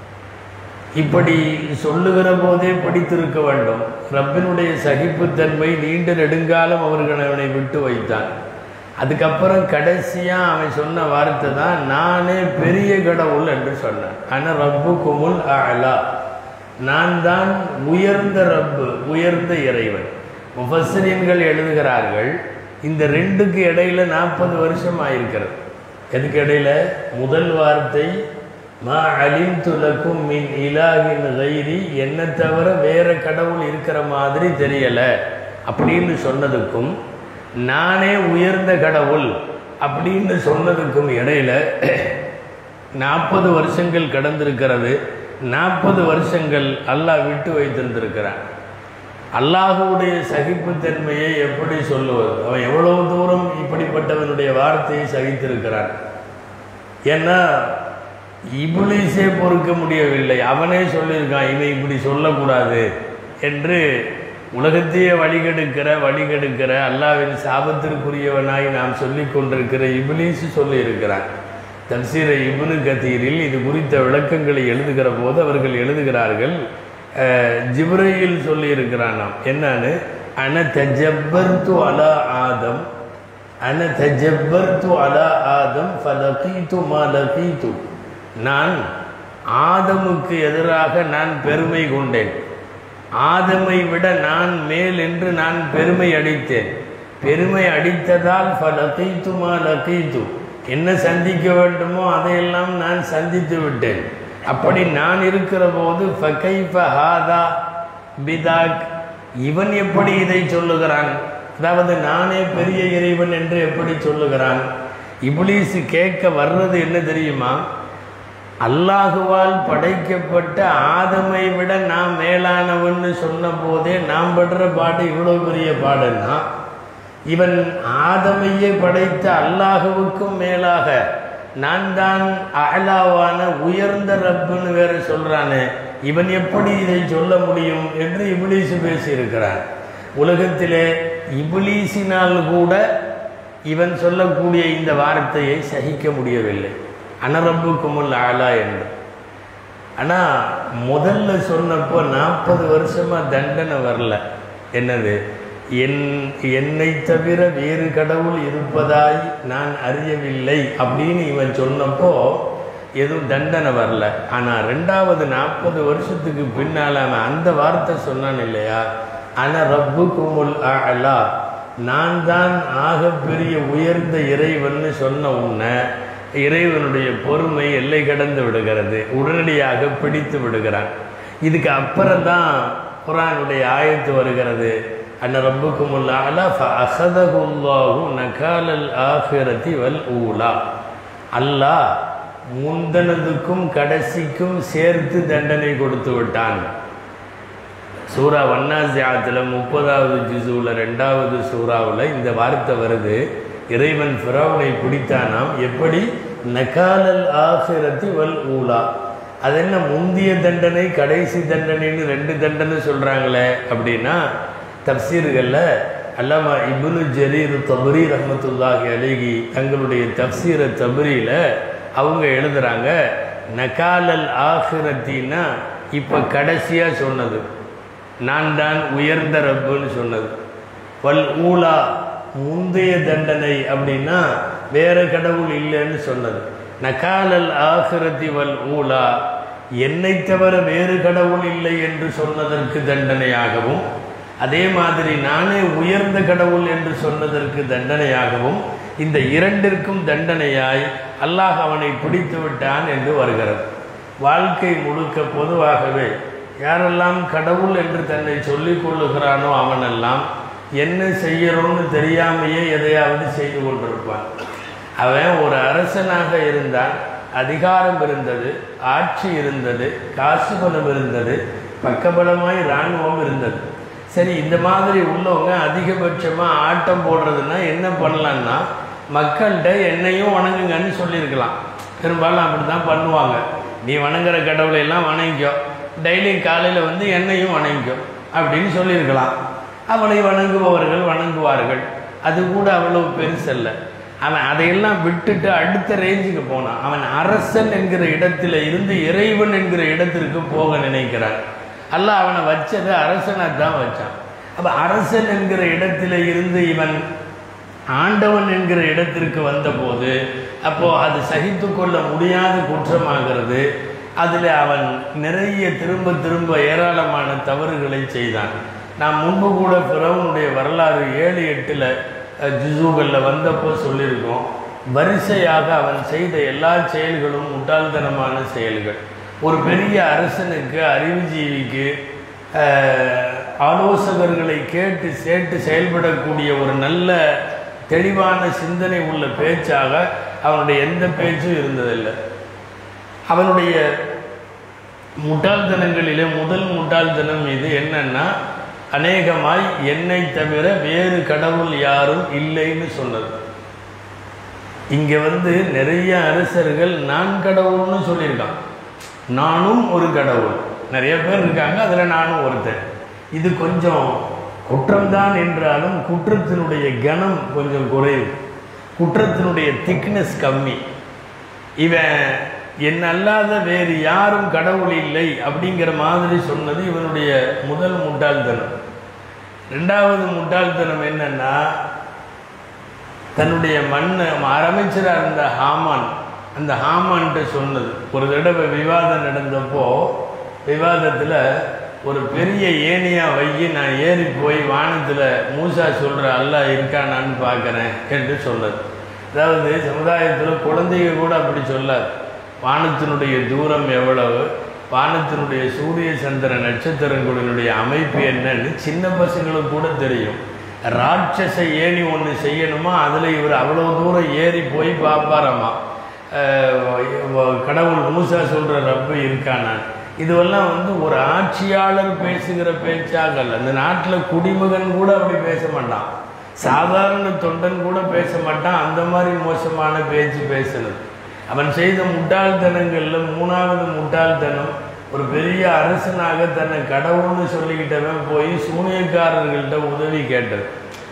இப்படி சொல்லுகிற போதே படித்திருக்க வேண்டும் ரப்பினுடைய சகிப்புத்தன்மை நீண்ட நெடுங்காலம் அவர்கள் அவனை விட்டு வைத்தான் அதுக்கப்புறம் கடைசியாக அவன் சொன்ன வார்த்தை தான் நானே பெரிய கடவுள் என்று சொன்னான் ஆனால் ரப்பு குமுல் அலா நான் தான் உயர்ந்த ரப்பு உயர்ந்த இறைவன் முஃபஸ்ரீன்கள் எழுதுகிறார்கள் இந்த ரெண்டுக்கு இடையில நாற்பது வருஷம் ஆயிருக்கிறது எதுக்கு இடையில முதல் வார்த்தை மா அலிந்து லக்கும் மின் இலாகின் கைரி என்ன தவிர வேற கடவுள் இருக்கிற மாதிரி தெரியல அப்படின்னு சொன்னதுக்கும் நானே உயர்ந்த கடவுள் அப்படின்னு சொன்னதுக்கும் இடையில நாற்பது வருஷங்கள் கடந்திருக்கிறது நாற்பது வருஷங்கள் அல்லாஹ் விட்டு வைத்திருந்திருக்கிறான் அல்லாஹுடைய சகிப்புத்தன்மையை எப்படி சொல்லுவது அவன் எவ்வளவு தூரம் இப்படிப்பட்டவனுடைய வார்த்தையை சகித்திருக்கிறான் ஏன்னா இபுலிஸே பொறுக்க முடியவில்லை அவனே சொல்லியிருக்கான் இவன் இப்படி சொல்லக்கூடாது என்று உலகத்தையே வழிகெடுக்கிற வழிகெடுக்கிற அல்லாவின் சாபத்திற்குரியவனாய் நாம் சொல்லிக் கொண்டிருக்கிற இபிலிஸ் சொல்லியிருக்கிறான் தப்சீர இப்னு கத்தீரில் இது குறித்த விளக்கங்களை எழுதுகிற போது அவர்கள் எழுதுகிறார்கள் அஹ், ஜிப்ரையில் சொல்லியிருக்கிறானாம் என்னன்னு அன தஜப்பர்து அலா ஆதம் அன தஜப்பர்து அலா ஆதம் ஃபலகீது மா லகீது நான் ஆதமுக்கு எதிராக நான் பெருமை கொண்டேன் ஆதமை விட நான் மேல் என்று நான் பெருமை அடித்தேன் பெருமை அடித்ததால் ஃபலகீது மா லகீது என்ன சந்திக்க வேண்டுமோ அதையெல்லாம் நான் சந்தித்து விட்டேன் அப்படி நான் இருக்கிற போது ஃபகைஃப ஹாதா பிதாக் இவன் எப்படி இதை சொல்லுகிறான் அதாவது நானே பெரிய இறைவன் என்று எப்படி சொல்லுகிறான் இப்லீஸ் கேட்க வர்றது என்ன தெரியுமா அல்லாஹுவால் படைக்கப்பட்ட ஆதமை விட நான் மேலானவன்னு சொன்ன போதே நாம் படுற பாடு இவ்வளவு பெரிய பாடுன்னா இவன் ஆதமையே படைத்த அல்லாஹுவுக்கும் மேலாக நான் தான் அலாவான உயர்ந்த ரப்புன்னு வேற சொல்றானே இவன் எப்படி இதை சொல்ல முடியும் என்று இபிலீசு பேசியிருக்கிறான் உலகத்திலே இபிலீசினால் கூட இவன் சொல்லக்கூடிய இந்த வார்த்தையை சகிக்க முடியவில்லை அனரப்புக்குமுல் ஆலா என்று ஆனால் முதல்ல சொன்னப்போ நாற்பது வருஷமா தண்டனை வரல என்னது என் என்னை தவிர வேறு கடவுள் இருப்பதாய் நான் அறியவில்லை அப்படின்னு இவன் சொன்னப்போ எதுவும் தண்டனை வரல ஆனால் ரெண்டாவது நாற்பது வருஷத்துக்கு பின்னால் அவன் அந்த வார்த்தை சொன்னான் இல்லையா அன ரப்பு குமுல் அலா நான் தான் ஆகப்பெரிய உயர்ந்த இறைவன்னு சொன்ன உன்னை இறைவனுடைய பொறுமை எல்லை கடந்து விடுகிறது உடனடியாக பிடித்து விடுகிறான் இதுக்கு அப்புறம் தான் குரானுடைய ஆயத்து வருகிறது அன்ன ரப்புக்குமுல் அலா ஃபஅஹதஹுல்லாஹு நகாலல் ஆஹிரதி வல் ஊலா அல்லாஹ் முந்தனதுக்கும் கடைசிக்கும் சேர்த்து தண்டனை கொடுத்து விட்டான் சூரா வன்னாசியாத்தில் முப்பதாவது ஜிசூவில் ரெண்டாவது சூறாவில் இந்த வார்த்தை வருது இறைவன் ஃபிரௌனை பிடித்தானாம் எப்படி நகாலல் ஆஹிரத்தி வல் ஊலா அது என்ன முந்திய தண்டனை கடைசி தண்டனைன்னு ரெண்டு தண்டனை சொல்கிறாங்களே அப்படின்னா தப்சீர்களில் அல்லாமா இப்னு ஜரீர் தபரி ரஹமத்துல்லாஹி அலிகி தங்களுடைய தப்சீர தபரியில் அவங்க எழுதுறாங்க நகாலல் ஆஹிரத்தின்னா இப்போ கடைசியாக சொன்னது நான் தான் உயர்ந்த ரப்புன்னு சொன்னது வல் ஊலா முந்தைய தண்டனை அப்படின்னா வேற கடவுள் இல்லைன்னு சொன்னது நகாலல் ஆகிரதி வல் ஊலா என்னை தவிர வேறு கடவுள் இல்லை என்று சொன்னதற்கு தண்டனையாகவும் அதே மாதிரி நானே உயர்ந்த கடவுள் என்று சொன்னதற்கு தண்டனையாகவும் இந்த இரண்டிற்கும் தண்டனையாய் அல்லாஹ் அவனை பிடித்து விட்டான் என்று வருகிறது வாழ்க்கை முழுக்க பொதுவாகவே யாரெல்லாம் கடவுள் என்று தன்னை சொல்லிக் கொள்ளுகிறானோ அவனெல்லாம் என்ன செய்யறோம்னு தெரியாமையே எதையாவது செய்து கொண்டிருப்பான் அவன் ஒரு அரசனாக இருந்தான் அதிகாரம் இருந்தது ஆட்சி இருந்தது காசு பணம் இருந்தது பக்கபலமாய் இராணுவம் இருந்தது சரி இந்த மாதிரி உள்ளவங்க அதிகபட்சமாக ஆட்டம் போடுறதுன்னா என்ன பண்ணலான்னா மக்கள்கிட்ட என்னையும் வணங்குங்கன்னு சொல்லியிருக்கலாம் பெரும்பாலும் அப்படி தான் பண்ணுவாங்க நீ வணங்குற கடவுளை எல்லாம் வணங்கிக்கோ டெய்லியும் காலையில் வந்து என்னையும் வணங்கிக்கோ அப்படின்னு சொல்லியிருக்கலாம் அவளை வணங்குபவர்கள் வணங்குவார்கள் அது கூட அவ்வளவு பெருசல்ல அவன் அதையெல்லாம் விட்டுட்டு அடுத்த ரேஞ்சுக்கு போனான் அவன் அரசன் என்கிற இடத்துல இருந்து இறைவன் என்கிற இடத்திற்கு போக நினைக்கிறான் அல்ல அவனை வச்சது அரசனாக தான் வச்சான் அப்போ அரசன் என்கிற இடத்துல இருந்து இவன் ஆண்டவன் என்கிற இடத்திற்கு வந்தபோது அப்போ அது சகித்து கொள்ள முடியாத குற்றமாகிறது அதில் அவன் நிறைய திரும்ப திரும்ப ஏராளமான தவறுகளை செய்தான் நான் முன்பு கூட பிறவனுடைய வரலாறு ஏழு எட்டில் ஜிசூகளில் வந்தப்போ சொல்லியிருக்கோம் வரிசையாக அவன் செய்த எல்லா செயல்களும் முட்டாள்தனமான செயல்கள் ஒரு பெரிய அரசனுக்கு அறிவுஜீவிக்கு ஆஹ், ஆலோசகர்களை கேட்டு கேட்டு செயல்படக்கூடிய ஒரு நல்ல தெளிவான சிந்தனை உள்ள பேச்சாக அவனுடைய எந்த பேச்சும் இருந்ததில்லை அவனுடைய முட்டாள்தனங்களிலே முதல் முட்டாள்தனம் இது என்னன்னா அநேகமாய் என்னை தவிர வேறு கடவுள் யாரும் இல்லைன்னு சொன்னது இங்க வந்து நிறைய அரசர்கள் நான் கடவுள்னு சொல்லியிருக்கான் நானும் ஒரு கடவுள் நிறைய பேர் இருக்காங்க அதுல நானும் ஒருத்தன் இது கொஞ்சம் குற்றம்தான் என்றாலும் குற்றத்தினுடைய கனம் கொஞ்சம் குறைவு குற்றத்தினுடைய திக்னஸ் கம்மி இவன் என் அல்லாத வேறு யாரும் கடவுள் இல்லை அப்படிங்கிற மாதிரி சொன்னது இவனுடைய முதல் முட்டாள்தனம் ரெண்டாவது முட்டாள்தனம் என்னன்னா தன்னுடைய மண்ணை அமைச்சராக இருந்த ஹாமான் அந்த ஹாமான்ட்ட சொன்னது ஒரு தடவை விவாதம் நடந்தப்போ விவாதத்தில் ஒரு பெரிய ஏணியா வையி நான் ஏறி போய் வானத்தில் மூசா சொல்கிற அல்லாஹ் இருக்கானான்னு பார்க்குறேன் என்று சொன்னது அதாவது சமுதாயத்தில் குழந்தைங்க கூட அப்படி சொல்லாது வானத்தினுடைய தூரம் எவ்வளவு வானத்தினுடைய சூரிய சந்திர நட்சத்திரங்களினுடைய அமைப்பு என்னன்னு சின்ன பசங்களுக்கு கூட தெரியும் ராட்சச ஏணி ஒன்று செய்யணுமா அதில் இவர் அவ்வளோ தூரம் ஏறி போய் பார்ப்பாராமா அஹ் கடவுள் மூசா சொல்கிற ரப்பு இருக்கானான் இதுவெல்லாம் வந்து ஒரு ஆட்சியாளர் பேசுகிற பேச்சாக அல்ல அந்த நாட்டில் குடிமகன் கூட அப்படி பேச மாட்டான் சாதாரண தொண்டன் கூட பேச மாட்டான் அந்த மாதிரி மோசமான பேச்சு பேசுனது அவன் செய்த முட்டாள்தனங்கள்ல மூணாவது முட்டாள்தனம் ஒரு பெரிய அரசனாக தன்னை கடவுள்னு சொல்லிக்கிட்டவன் போய் சூனியக்காரர்கள்ட்ட உதவி கேட்டது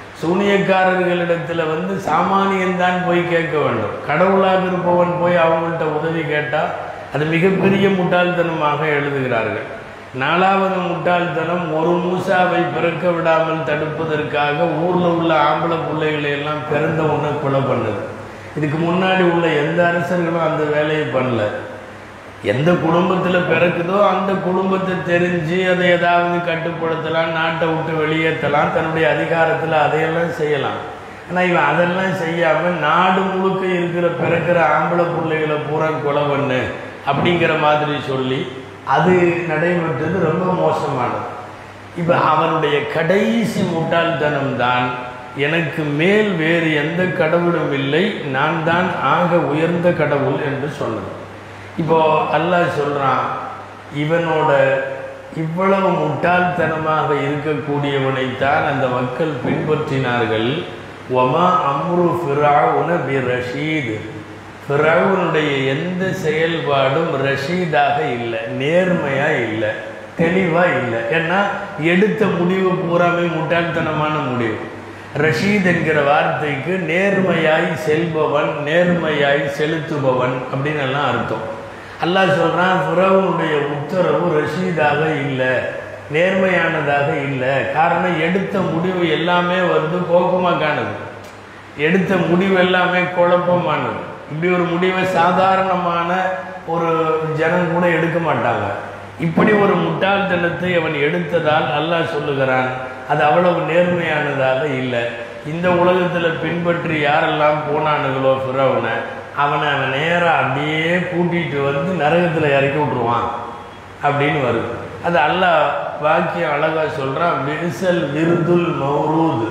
சூனியக்காரர்களிடத்துல வந்து சாமானியன் தான் போய் கேட்க வேண்டும் கடவுளாக இருப்பவன் போய் அவங்கள்ட்ட உதவி கேட்டால் அது மிகப்பெரிய முட்டாள்தனமாக எழுதுகிறார்கள் நாலாவது முட்டாள்தனம் ஒரு மூசாவை பிறக்க விடாமல் தடுப்பதற்காக ஊர்ல உள்ள ஆம்பளை பிள்ளைகளை எல்லாம் பிறந்த உடனே கொலை பண்ணுது இதுக்கு முன்னாடி உள்ள எந்த அரசர்களும் அந்த வேலையை பண்ணல எந்த குடும்பத்தில் பிறக்குதோ அந்த குடும்பத்தை தெரிஞ்சு அதை ஏதாவது கட்டுப்படுத்தலாம் நாட்டை விட்டு வெளியேற்றலாம் தன்னுடைய அதிகாரத்தில் அதையெல்லாம் செய்யலாம் ஆனால் இவன் அதெல்லாம் செய்யாமல் நாடு முழுக்க இருக்கிற பிறக்கிற ஆம்பளை பிள்ளைகளை பூரா கொலை பண்ணு அப்படிங்கிற மாதிரி சொல்லி அது நடைபெற்றது ரொம்ப மோசமானது இப்போ அவனுடைய கடைசி முட்டாள்தனம் தான் எனக்கு மேல் வேறு எந்த கடவுளும் இல்லை நான் தான் ஆக உயர்ந்த கடவுள் என்று சொன்னது இப்போ அல்லாஹ் சொல்றான் இவனோட இவ்வளவு முட்டாள்தனமாக இருக்கக்கூடியவனைத்தான் அந்த மக்கள் பின்பற்றினார்கள் ஒமா அம்ரு ஃபிராவுன பி ரஷீத் ஃபிரௌனுடைய எந்த செயல்பாடும் ரஷீதாக இல்லை நேர்மையா இல்லை தெளிவா இல்லை ஏன்னா எடுத்த முடிவு பூராமே முட்டாள்தனமான முடிவு ரஷீத் என்கிற வார்த்தைக்கு நேர்மையாய் செல்பவன் நேர்மையாய் செலுத்துபவன் அப்படின்னு எல்லாம் அர்த்தம் அல்லாஹ் சொல்றான் ஃபிரௌனுடைய உத்தரவு ரஷீதாக இல்லை நேர்மையானதாக இல்லை காரணம் எடுத்த முடிவு எல்லாமே வந்து கோபமாக காணுது எடுத்த முடிவு எல்லாமே குழப்பமானது இப்படி ஒரு முடிவை சாதாரணமான ஒரு ஜனம் கூட எடுக்க மாட்டாங்க இப்படி ஒரு முட்டாள்தனத்தை அவன் எடுத்ததால் அல்லாஹ் சொல்லுகிறான் அது அவ்வளவு நேர்மையானதாக இல்லை இந்த உலகத்தில் பின்பற்றி யாரெல்லாம் போனானுங்களோ ஃபிரௌனை அவனை அவன் நேராக அப்படியே கூட்டிகிட்டு வந்து நரகத்தில் இறக்கி விட்ருவான் அப்படின்னு வருது அது அல்லாஹ் வாக்கியம் அழகாக சொல்கிறான் விரிசல் விருதுல் மௌரூது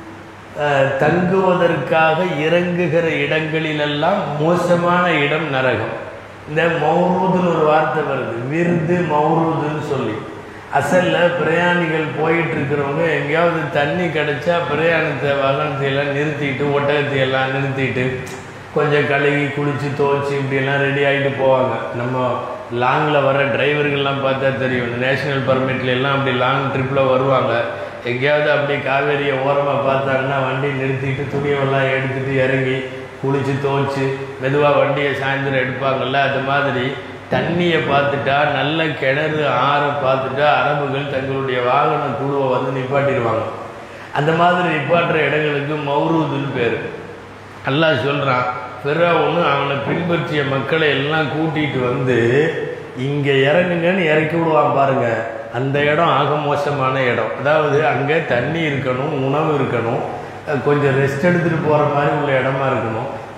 அஹ், தங்குவதற்காக இறங்குகிற இடங்களிலெல்லாம் மோசமான இடம் நரகம் இந்த மௌரூதுன்னு ஒரு வார்த்தை வருது விருது மௌரூதுன்னு சொல்லி அசல்ல பிரயாணிகள் போயிட்டு இருக்கிறவங்க எங்கேயாவது தண்ணி கிடைச்சா பிரயாணத்தை வாகனத்தை எல்லாம் நிறுத்திட்டு ஒட்டகத்தை எல்லாம் நிறுத்திட்டு கொஞ்சம் கழுவி குளிச்சு துவைச்சு இப்படியெல்லாம் ரெடி ஆகிட்டு போவாங்க நம்ம லாங்கில் வர டிரைவர்கள்லாம் பார்த்தா தெரியும் இந்த நேஷனல் பர்மிட்ல எல்லாம் அப்படி லாங் ட்ரிப்பில் வருவாங்க எங்கேயாவது அப்படி காவேரியை ஓரமாக பார்த்தாங்கன்னா வண்டி நிறுத்திட்டு துணியெல்லாம் எடுத்துட்டு இறங்கி குளிச்சு துவைச்சு மெதுவாக வண்டியை சாயந்தரம் எடுப்பாங்கல்ல அது மாதிரி தண்ணியை பார்த்துட்டா நல்ல கிணறு ஆறை பார்த்துட்டா அரபுகள் தங்களுடைய வாகன குழுவை வந்து நிப்பாட்டிடுவாங்க அந்த மாதிரி நிப்பாட்டுற இடங்களுக்கு மௌரூதுன்னு பேர் அல்லாஹ் சொல்கிறான் ஒன்று அவனை பின்பற்றிய மக்களை எல்லாம் கூட்டிகிட்டு வந்து இங்கே இறங்குங்கன்னு இறக்கி விடுவான் பாருங்க அந்த இடம் ஆக மோசமான இடம் அதாவது அங்கே தண்ணி இருக்கணும் உணவு இருக்கணும் அஹ் கொஞ்சம் ரெஸ்ட் எடுத்துகிட்டு போகிற மாதிரி உள்ள இடமா இருக்கணும்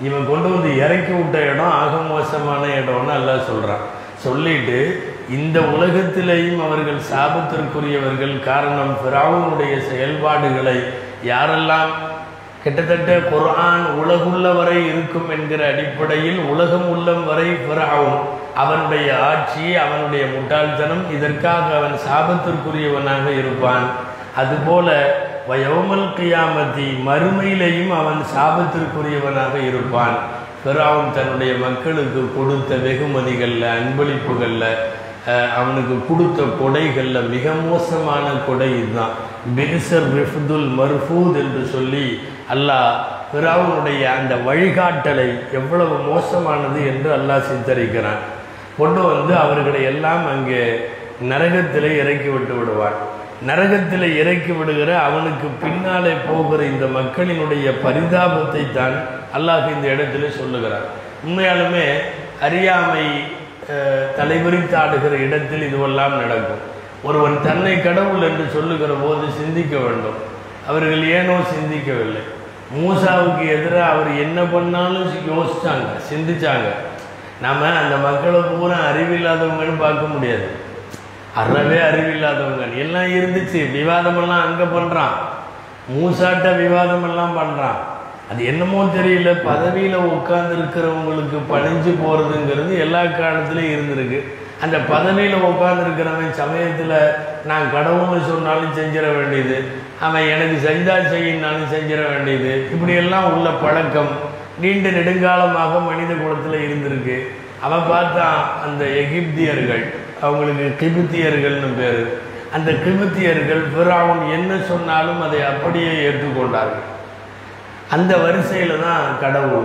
இவன் கொண்டு வந்து இறக்கி விட்ட இடம் ஆக மோசமான இடம்னு அல்லாஹ் சொல்கிறான் சொல்லிட்டு இந்த உலகத்திலேயும் அவர்கள் சாபத்திற்குரியவர்கள் காரணம் பிராவுனுடைய செயல்பாடுகளை யாரெல்லாம் கிட்டத்தட்ட குர்ஆன் உலகுள்ள வரை இருக்கும் என்கிற அடிப்படையில் உலகம் உள்ளம் வரை பிராவும் அவனுடைய ஆட்சி அவனுடைய முட்டாள்தனம் இதற்காக அவன் சாபத்திற்குரியவனாக இருப்பான் அதுபோல வயோமல் கியாமத்தி மறுமையிலையும் அவன் சாபத்திற்குரியவனாக இருப்பான் பிறாவும் தன்னுடைய மக்களுக்கு கொடுத்த வெகுமதிகளில் அன்பளிப்புகளில் அஹ், அவனுக்கு கொடுத்த கொடைகளில் மிக மோசமான கொடை இதுதான் பிரிசர் ரிஃப்துல் மர்ஃபூத் என்று சொல்லி அல்லாஹ் பிறாவுனுடைய அந்த வழிகாட்டலை எவ்வளவு மோசமானது என்று அல்லாஹ் சித்தரிக்கிறான் கொண்டு வந்து அவர்களை எல்லாம் அங்கே நரகத்திலே இறக்கி விட்டு விடுவான் நரகத்தில் இறக்கி விடுகிற அவனுக்கு பின்னாலே போகிற இந்த மக்களினுடைய பரிதாபத்தை தான் அல்லாஹ் இந்த இடத்துல சொல்லுகிறார் உண்மையாலுமே அறியாமை அஹ், தலைவிரித்தாடுகிற இடத்தில் இதுவெல்லாம் நடக்கும் ஒருவன் தன்னை கடவுள் என்று சொல்லுகிற போது சிந்திக்க வேண்டும் அவர்கள் ஏனோ சிந்திக்கவில்லை மூசாவுக்கு எதிராக அவர் என்ன பண்ணாலும் யோசிச்சாங்க சிந்திச்சாங்க நாம அந்த மக்களை பூரா அறிவில்லாதவங்கன்னு பார்க்க முடியாது அறவே அறிவில்லாதவங்க எல்லாம் இருந்துச்சு விவாதமெல்லாம் அங்கே பண்ணுறான் மூசாட்ட விவாதமெல்லாம் பண்ணுறான் அது என்னமோ தெரியல பதவியில் உட்கார்ந்து இருக்கிறவங்களுக்கு பணிஞ்சு போகிறதுங்கிறது எல்லா காலத்துலேயும் இருந்திருக்கு அந்த பதவியில் உட்கார்ந்துருக்கிறவன் சமயத்தில் நான் கடவுள்னு சொன்னாலும் செஞ்சிட வேண்டியது அவன் எனக்கு செஞ்சா செய்யினாலும் செஞ்சிட வேண்டியது இப்படியெல்லாம் உள்ள பழக்கம் நீண்ட நெடுங்காலமாக மனித குலத்தில் இருந்திருக்கு அவன் பார்த்தான் அந்த எகிப்தியர்கள் அவங்களுக்கு கிபித்தியர்கள்னு பேர் அந்த கிபித்தியர்கள் பிறாவும் என்ன சொன்னாலும் அதை அப்படியே ஏற்றுக்கொண்டார்கள் அந்த வரிசையில் தான் கடவுள்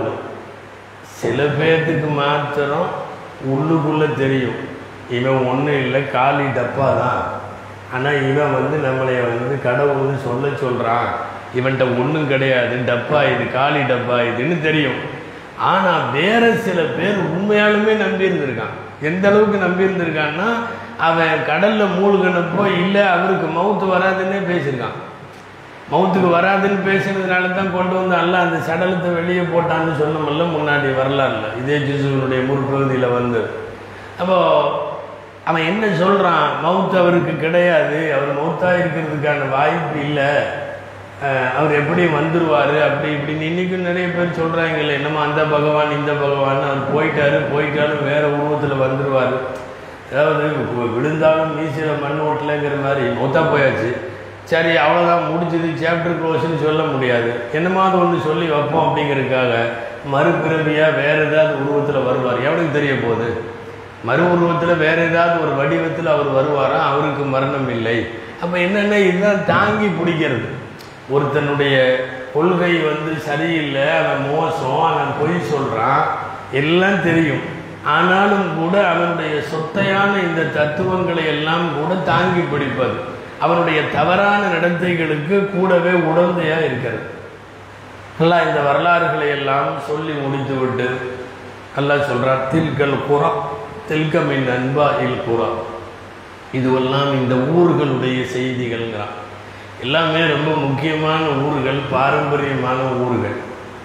சில பேர்த்துக்கு மாத்திரம் உள்ளுக்குள்ளே தெரியும் இவன் ஒன்றும் இல்லை காலி டப்பா தான் ஆனால் இவன் வந்து நம்மளை வந்து கடவுள்னு சொல்ல சொல்கிறான் இவன்கிட்ட ஒன்றும் கிடையாது டப்பா இது காலி டப்பா இதுன்னு தெரியும் ஆனால் வேற சில பேர் உண்மையாலுமே நம்பி இருந்திருக்கான் எந்த அளவுக்கு நம்பி இருந்திருக்கான்னா அவன் கடலில் மூழ்கினப்போ இல்லை அவருக்கு மவுத்து வராதுன்னே பேசியிருக்கான் மவுத்துக்கு வராதுன்னு பேசினதுனால தான் கொண்டு வந்து அல்ல அந்த சடலத்தை வெளியே போட்டான்னு சொன்னோம்ல முன்னாடி வரலாறுல இதே ஜிசுவனுடைய முற்பகுதியில் வந்து அப்போ அவன் என்ன சொல்கிறான் மவுத் அவருக்கு கிடையாது அவர் மவுத்தாக இருக்கிறதுக்கான வாய்ப்பு இல்லை அஹ் அவர் எப்படி வந்துருவார் அப்படி இப்படின்னு இன்றைக்கும் நிறைய பேர் சொல்கிறாங்கல்ல என்னமோ அந்த பகவான் இந்த பகவான் அவர் போயிட்டாரு போயிட்டாலும் வேறு உருவத்தில் வந்துருவார் அதாவது வி- விழுந்தாலும் மீசியில் மண் ஓட்டலைங்கிற மாதிரி மொத்தா போயாச்சு சரி அவ்வளோதான் முடிஞ்சது சாப்டர் க்ளோஸ்னு சொல்ல முடியாது என்னமாவது ஒன்று சொல்லி வைப்போம் அப்படிங்கிறதுக்காக மறுபிறவியாக வேறு ஏதாவது உருவத்தில் வருவார் எவனுக்கு தெரிய போகுது மறு உருவத்தில் வேறு ஏதாவது ஒரு வடிவத்தில் அவர் வருவாரா அவருக்கு மரணம் இல்லை அப்போ என்னென்ன இதுதான் தாங்கி பிடிக்கிறது ஒருத்தனுடைய கொள்கை வந்து சரியில்லை அவன் மோசம் அவன் பொய் சொல்கிறான் எல்லாம் தெரியும் ஆனாலும் கூட அவனுடைய சொத்தையான இந்த தத்துவங்களை எல்லாம் கூட தாங்கி பிடிப்பது அவனுடைய தவறான நடத்தைகளுக்கு கூடவே உடந்தையாக இருக்கிறது அல்லாஹ் இந்த வரலாறுகளை எல்லாம் சொல்லி முடித்துவிட்டு அல்லாஹ் சொல்றார் தில்கல் குரா தில்கமின் அன்பா இல் குரா இதுவெல்லாம் இந்த ஊர்களுடைய செய்திகள்ங்கிறான் எல்லாமே ரொம்ப முக்கியமான ஊர்கள் பாரம்பரியமான ஊர்கள்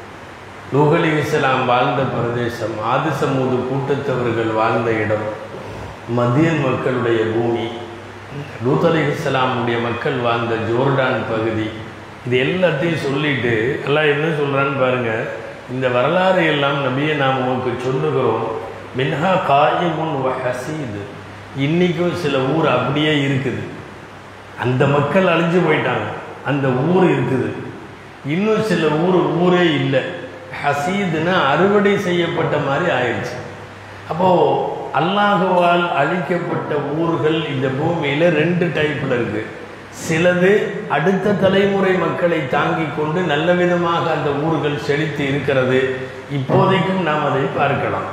நூகலி இஸ்லாம் வாழ்ந்த பிரதேசம் ஆதிசமூது கூட்டத்தவர்கள் வாழ்ந்த இடம் மதியன் மக்களுடைய பூமி லூத் அலி இஸ்லாமுடைய மக்கள் வாழ்ந்த ஜோர்டான் பகுதி இது எல்லாத்தையும் சொல்லிட்டு எல்லாம் என்ன சொல்கிறான்னு பாருங்க இந்த வரலாறு எல்லாம் நபியை நாம் உங்களுக்கு சொல்லுகிறோம் மின்ஹா காயிமுன் வ ஹசீது இன்றைக்கும் சில ஊர் அப்படியே இருக்குது அந்த மக்கள் அழிஞ்சு போயிட்டாங்க அந்த ஊர் இருக்குது இன்னும் சில ஊர் ஊரே இல்லை ஹசீதுன்னா அறுவடை செய்யப்பட்ட மாதிரி ஆயிடுச்சு அப்போது அல்லாஹுவால் அழிக்கப்பட்ட ஊர்கள் இந்த பூமியில் ரெண்டு டைப்பில் இருக்குது சிலது அடுத்த தலைமுறை மக்களை தாங்கி கொண்டு நல்ல விதமாக அந்த ஊர்கள் செழித்து இருக்கிறது இப்போதைக்கும் நாம் அதை பார்க்கலாம்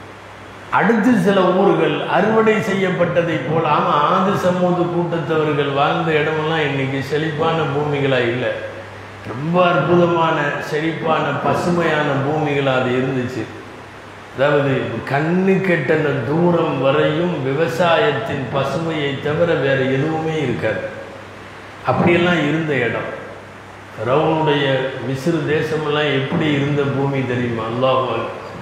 அடுத்து சில ஊர்கள் அறுவடை செய்யப்பட்டதைப் போல் ஆமாம் ஆதி சமூக கூட்டத்தவர்கள் வாழ்ந்த இடமெல்லாம் இன்னைக்கு செழிப்பான பூமிகளாக இல்லை ரொம்ப அற்புதமான செழிப்பான பசுமையான பூமிகளாக அது இருந்துச்சு அதாவது கண்ணு கெட்டன தூரம் வரையும் விவசாயத்தின் பசுமையை தவிர வேற எதுவுமே இருக்காது அப்படியெல்லாம் இருந்த இடம் ரவுனுடைய மிஸ்ரு தேசமெல்லாம் எப்படி இருந்த பூமி தெரியுமா அல்லாஹ்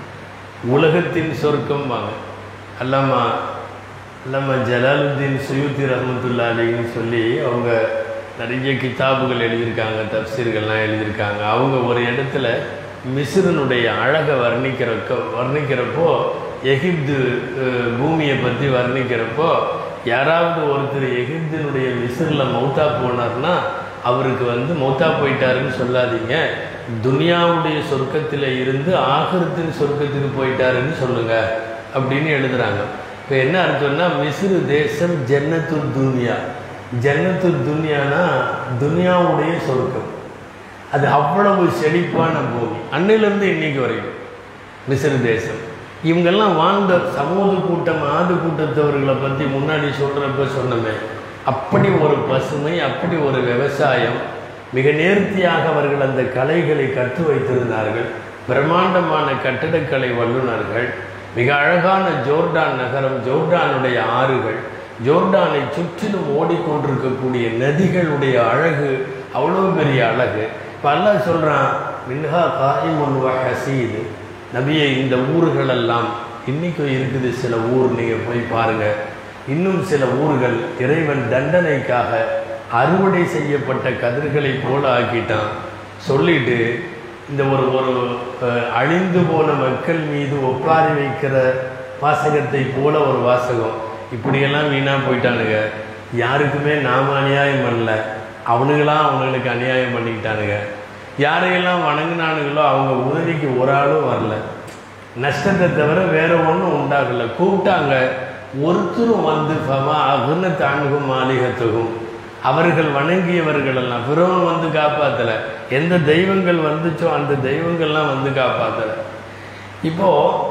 உலகத்தின் சொர்க்கம் வாங்க அல்லாமா அல்லாமா ஜலாலுத்தீன் சுயூத்தி ரஹமத்துல்லா அலின்னு சொல்லி அவங்க நிறைய கிதாபுகள் எழுதியிருக்காங்க தப்சீர்கள்லாம் எழுதியிருக்காங்க அவங்க ஒரு இடத்துல மிஸ்ரனுடைய அழகை வர்ணிக்கிறக்க வர்ணிக்கிறப்போ எகிப்து அஹ், பூமியை பற்றி வர்ணிக்கிறப்போ யாராவது ஒருத்தர் எகிப்தினுடைய மிஸ்ரில் மௌத்தா போனார்னா அவருக்கு வந்து மௌத்தா போயிட்டாருன்னு சொல்லாதீங்க துனியாவுடைய சொர்க்கத்தில் இருந்து ஆகிரத்தின் சொர்க்கத்துக்கு போயிட்டாருன்னு சொல்லுங்க அப்படின்னு எழுதுறாங்க இப்போ என்ன அர்த்தம்னா மிஸ்ரு தேசம் ஜன்னத்து துனியா ஜன்னத்து துனியானா துனியாவுடைய சொர்க்கம் அது அவ்வளவு செழிப்பான பூமி அன்னையிலேருந்து இன்னைக்கு வரைக்கும் மிஸ்ரு தேசம் இவங்கெல்லாம் வாழ்ந்த சமூக கூட்டம் ஆடு கூட்டத்தவர்களை பற்றி முன்னாடி சொல்கிறப்ப சொன்னமே அப்படி ஒரு பசுமை அப்படி ஒரு விவசாயம் மிக நேர்த்தியாக அவர்கள் அந்த கலைகளை கற்று வைத்திருந்தார்கள் பிரம்மாண்டமான கட்டடக்கலை வல்லுநர்கள் மிக அழகான ஜோர்டான் நகரம் ஜோர்டானுடைய ஆறுகள் ஜோர்டானை சுற்றிலும் ஓடிக்கொண்டிருக்கக்கூடிய நதிகளுடைய அழகு அவ்வளோ பெரிய அழகு இப்போ அல்லாஹ் சொல்கிறான் மின்ஹா காயிமுன் ஹசீது நபியை இந்த ஊர்களெல்லாம் இன்றைக்கும் இருக்குது சில ஊர் நீங்கள் போய் பாருங்கள் இன்னும் சில ஊர்கள் இறைவன் தண்டனைக்காக அறுவடை செய்யப்பட்ட கதிர்களை போல ஆக்கிட்டான் சொல்லிட்டு இந்த ஒரு ஒரு அஹ், அழிந்து போன மக்கள் மீது ஒப்பாரி வைக்கிற வாசகத்தை போல ஒரு வாசகம் இப்படியெல்லாம் வீணாக போயிட்டானுங்க யாருக்குமே நாம அநியாயம் பண்ணல அவனுங்களாம் அவனுங்களுக்கு அநியாயம் பண்ணிக்கிட்டானுங்க யாரையெல்லாம் வணங்குனானுங்களோ அவங்க உதவிக்கு ஒரு ஆளும் வரல நஷ்டத்தை தவிர வேற ஒன்றும் உண்டாகல கூப்பிட்டாங்க ஒருத்தரும் வந்து ஃபமா அகுன தாண்டுகும் மாளிகத்துகும் அவர்கள் வணங்கியவர்கள் எல்லாம் பிறவன் வந்து காப்பாத்தல எந்த தெய்வங்கள் வந்துச்சோ அந்த தெய்வங்கள்லாம் வந்து காப்பாத்தல இப்போ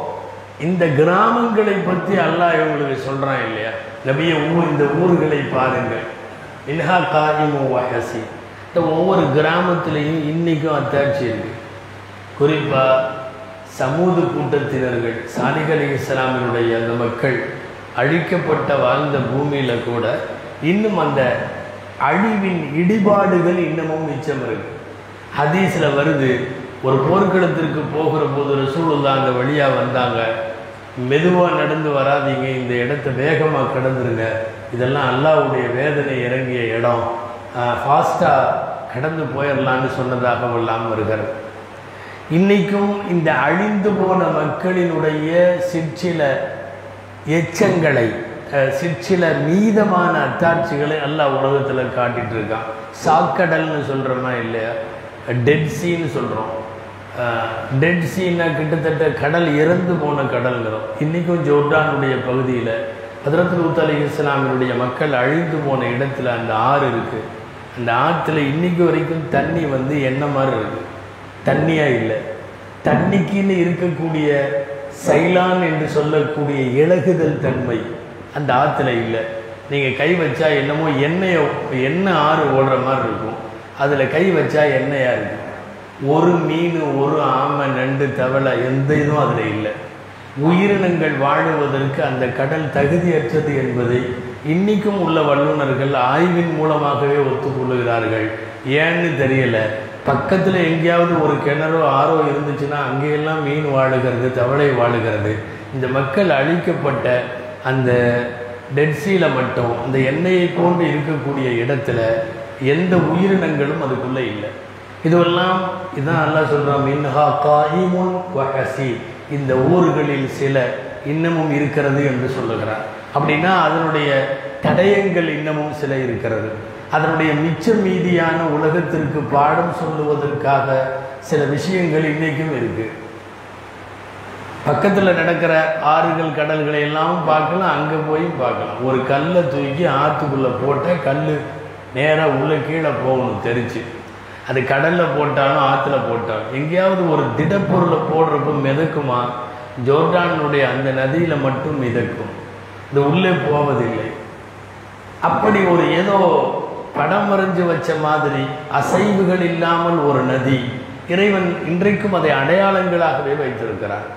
இந்த கிராமங்களை பற்றி அல்லாஹ் இவங்களுக்கு சொல்றான் இல்லையா நபிய ஊர் இந்த ஊர்களை பாருங்கள் மின்ஹா காயிமு வஹசி இந்த ஒவ்வொரு கிராமத்திலையும் இன்னைக்கும் அத்தாட்சி இருக்கு குறிப்பா சமூக கூட்டத்தினர்கள் சாலிகள் இஸ்லாமினுடைய அந்த மக்கள் அழிக்கப்பட்ட வாழ்ந்த பூமியில கூட இன்னும் அந்த அழிவின் இடிபாடுகள் இன்னமும் மிச்சம் இருக்கு ஹதீஸ்ல வருது ஒரு போர்க்களத்திற்கு போகிற போது ரசூலுல்லா அந்த வழியா வந்தாங்க மெதுவா நடந்து வராதீங்க இந்த இடத்த வேகமா கடந்துருங்க இதெல்லாம் அல்லாஹ்வுடைய வேதனை இறங்கிய இடம் ஃபாஸ்ட்டாக கடந்து போயிடலான்னு சொன்னதாக எல்லாம் வருகிறது இன்னைக்கும் இந்த அழிந்து போன மக்களினுடைய சிற்சில எச்சங்களை அஹ், சிற்சில மீதமான அத்தாட்சிகளை எல்லாம் உலகத்தில் காட்டிட்டு இருக்கான் சாக்கடல்னு சொல்கிறோமா இல்லையா டெட் சீன்னு சொல்கிறோம் டெட் சீனா கிட்டத்தட்ட கடல் இறந்து போன கடல்ங்கிறோம் இன்றைக்கும் ஜோர்டானுடைய பகுதியில் ஹதரத் லூத் அலி இஸ்லாமினுடைய மக்கள் அழிந்து போன இடத்துல அந்த ஆறு இருக்குது அந்த ஆற்றுல இன்னைக்கு வரைக்கும் தண்ணி வந்து என்ன மாதிரி இருக்குது தண்ணியாக இல்லை தண்ணிக்குன்னு இருக்கக்கூடிய சைலான் என்று சொல்லக்கூடிய இலகுதல் தன்மை அந்த ஆற்றுல இல்லை நீங்கள் கை வச்சா என்னமோ எண்ணெயை எண்ணெய் ஆறு ஓடுற மாதிரி இருக்கும் அதில் கை வச்சா எண்ணெயாக இருக்கும் ஒரு மீன் ஒரு ஆமை நண்டு தவளை எந்த இதுவும் அதில் இல்லை உயிரினங்கள் வாழுவதற்கு அந்த கடல் தகுதியற்றது என்பதை இன்னைக்கும் உள்ள வல்லுநர்கள் ஆய்வின் மூலமாகவே ஒத்துக்கொள்ளுகிறார்கள் ஏன்னு தெரியல பக்கத்தில் எங்கேயாவது ஒரு கிணறோ ஆறோ இருந்துச்சுன்னா அங்கேயெல்லாம் மீன் வாழுகிறது தவளை வாழுகிறது இந்த மக்கள் அழிக்கப்பட்ட அந்த டெட்சியில் மட்டும் அந்த எண்ணெயை போன்று இருக்கக்கூடிய இடத்துல எந்த உயிரினங்களும் அதுக்குள்ளே இல்லை இதுவெல்லாம் இதான் அல்லாஹ் சொல்கிறான் மின்ஹா காயிமுன் வஹசி இந்த ஊர்களில் சில இன்னமும் இருக்கிறது என்று சொல்லுகிறார் அப்படின்னா அதனுடைய தடயங்கள் இன்னமும் சில இருக்கிறது அதனுடைய மிச்ச மீதியான உலகத்திற்கு பாடம் சொல்லுவதற்காக சில விஷயங்கள் இன்னைக்கும் இருக்கு பக்கத்தில் நடக்கிற ஆறுகள் கடல்களை எல்லாம் பார்க்கலாம் அங்கே போய் பார்க்கலாம் ஒரு கல்லை தூக்கி ஆற்றுக்குள்ளே போட்டால் கல் நேராக உள்ள கீழே போகணும் தெரிச்சு அது கடலில் போட்டாலும் ஆற்றுல போட்டாலும் எங்கேயாவது ஒரு திடப்பொருளை போடுறப்போ மிதக்குமா ஜோர்டானுடைய அந்த நதியில் மட்டும் மிதக்கும் இது உள்ளே போவதில்லை அப்படி ஒரு ஏதோ படம் வரைஞ்சு வச்ச மாதிரி அசைவுகள் இல்லாமல் ஒரு நதி இறைவன் இன்றைக்கும் அதை அடையாளங்களாகவே வைத்திருக்கிறார்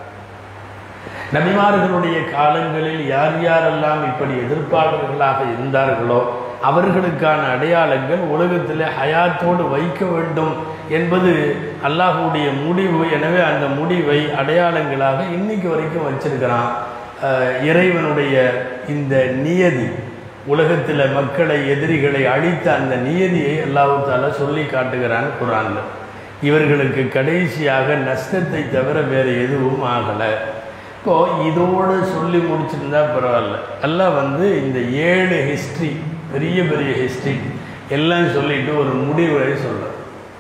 நபிமார்களுடைய காலங்களில் யார் யாரெல்லாம் இப்படி எதிர்ப்பாளர்களாக இருந்தார்களோ அவர்களுக்கான அடையாளங்கள் உலகத்தில் ஹயாத்தோடு வைக்க வேண்டும் என்பது அல்லாஹுடைய முடிவு எனவே அந்த முடிவை அடையாளங்களாக இன்னைக்கு வரைக்கும் வச்சிருக்கிறான் அஹ், இறைவனுடைய இந்த நியதி உலகத்தில் மக்களை எதிரிகளை அழித்த அந்த நியதியை அல்லாஹு தாலா சொல்லி காட்டுகிறான் குரான்ல இவர்களுக்கு கடைசியாக நஷ்டத்தை தவிர வேறு எதுவும் ஆகலை இப்போ இதோடு சொல்லி முடிச்சிருந்தா பரவாயில்ல எல்லாம் வந்து இந்த ஏழு ஹிஸ்ட்ரி பெரிய பெரிய ஹிஸ்ட்ரி எல்லாம் சொல்லிட்டு ஒரு முடிவுரை சொல்கிறேன்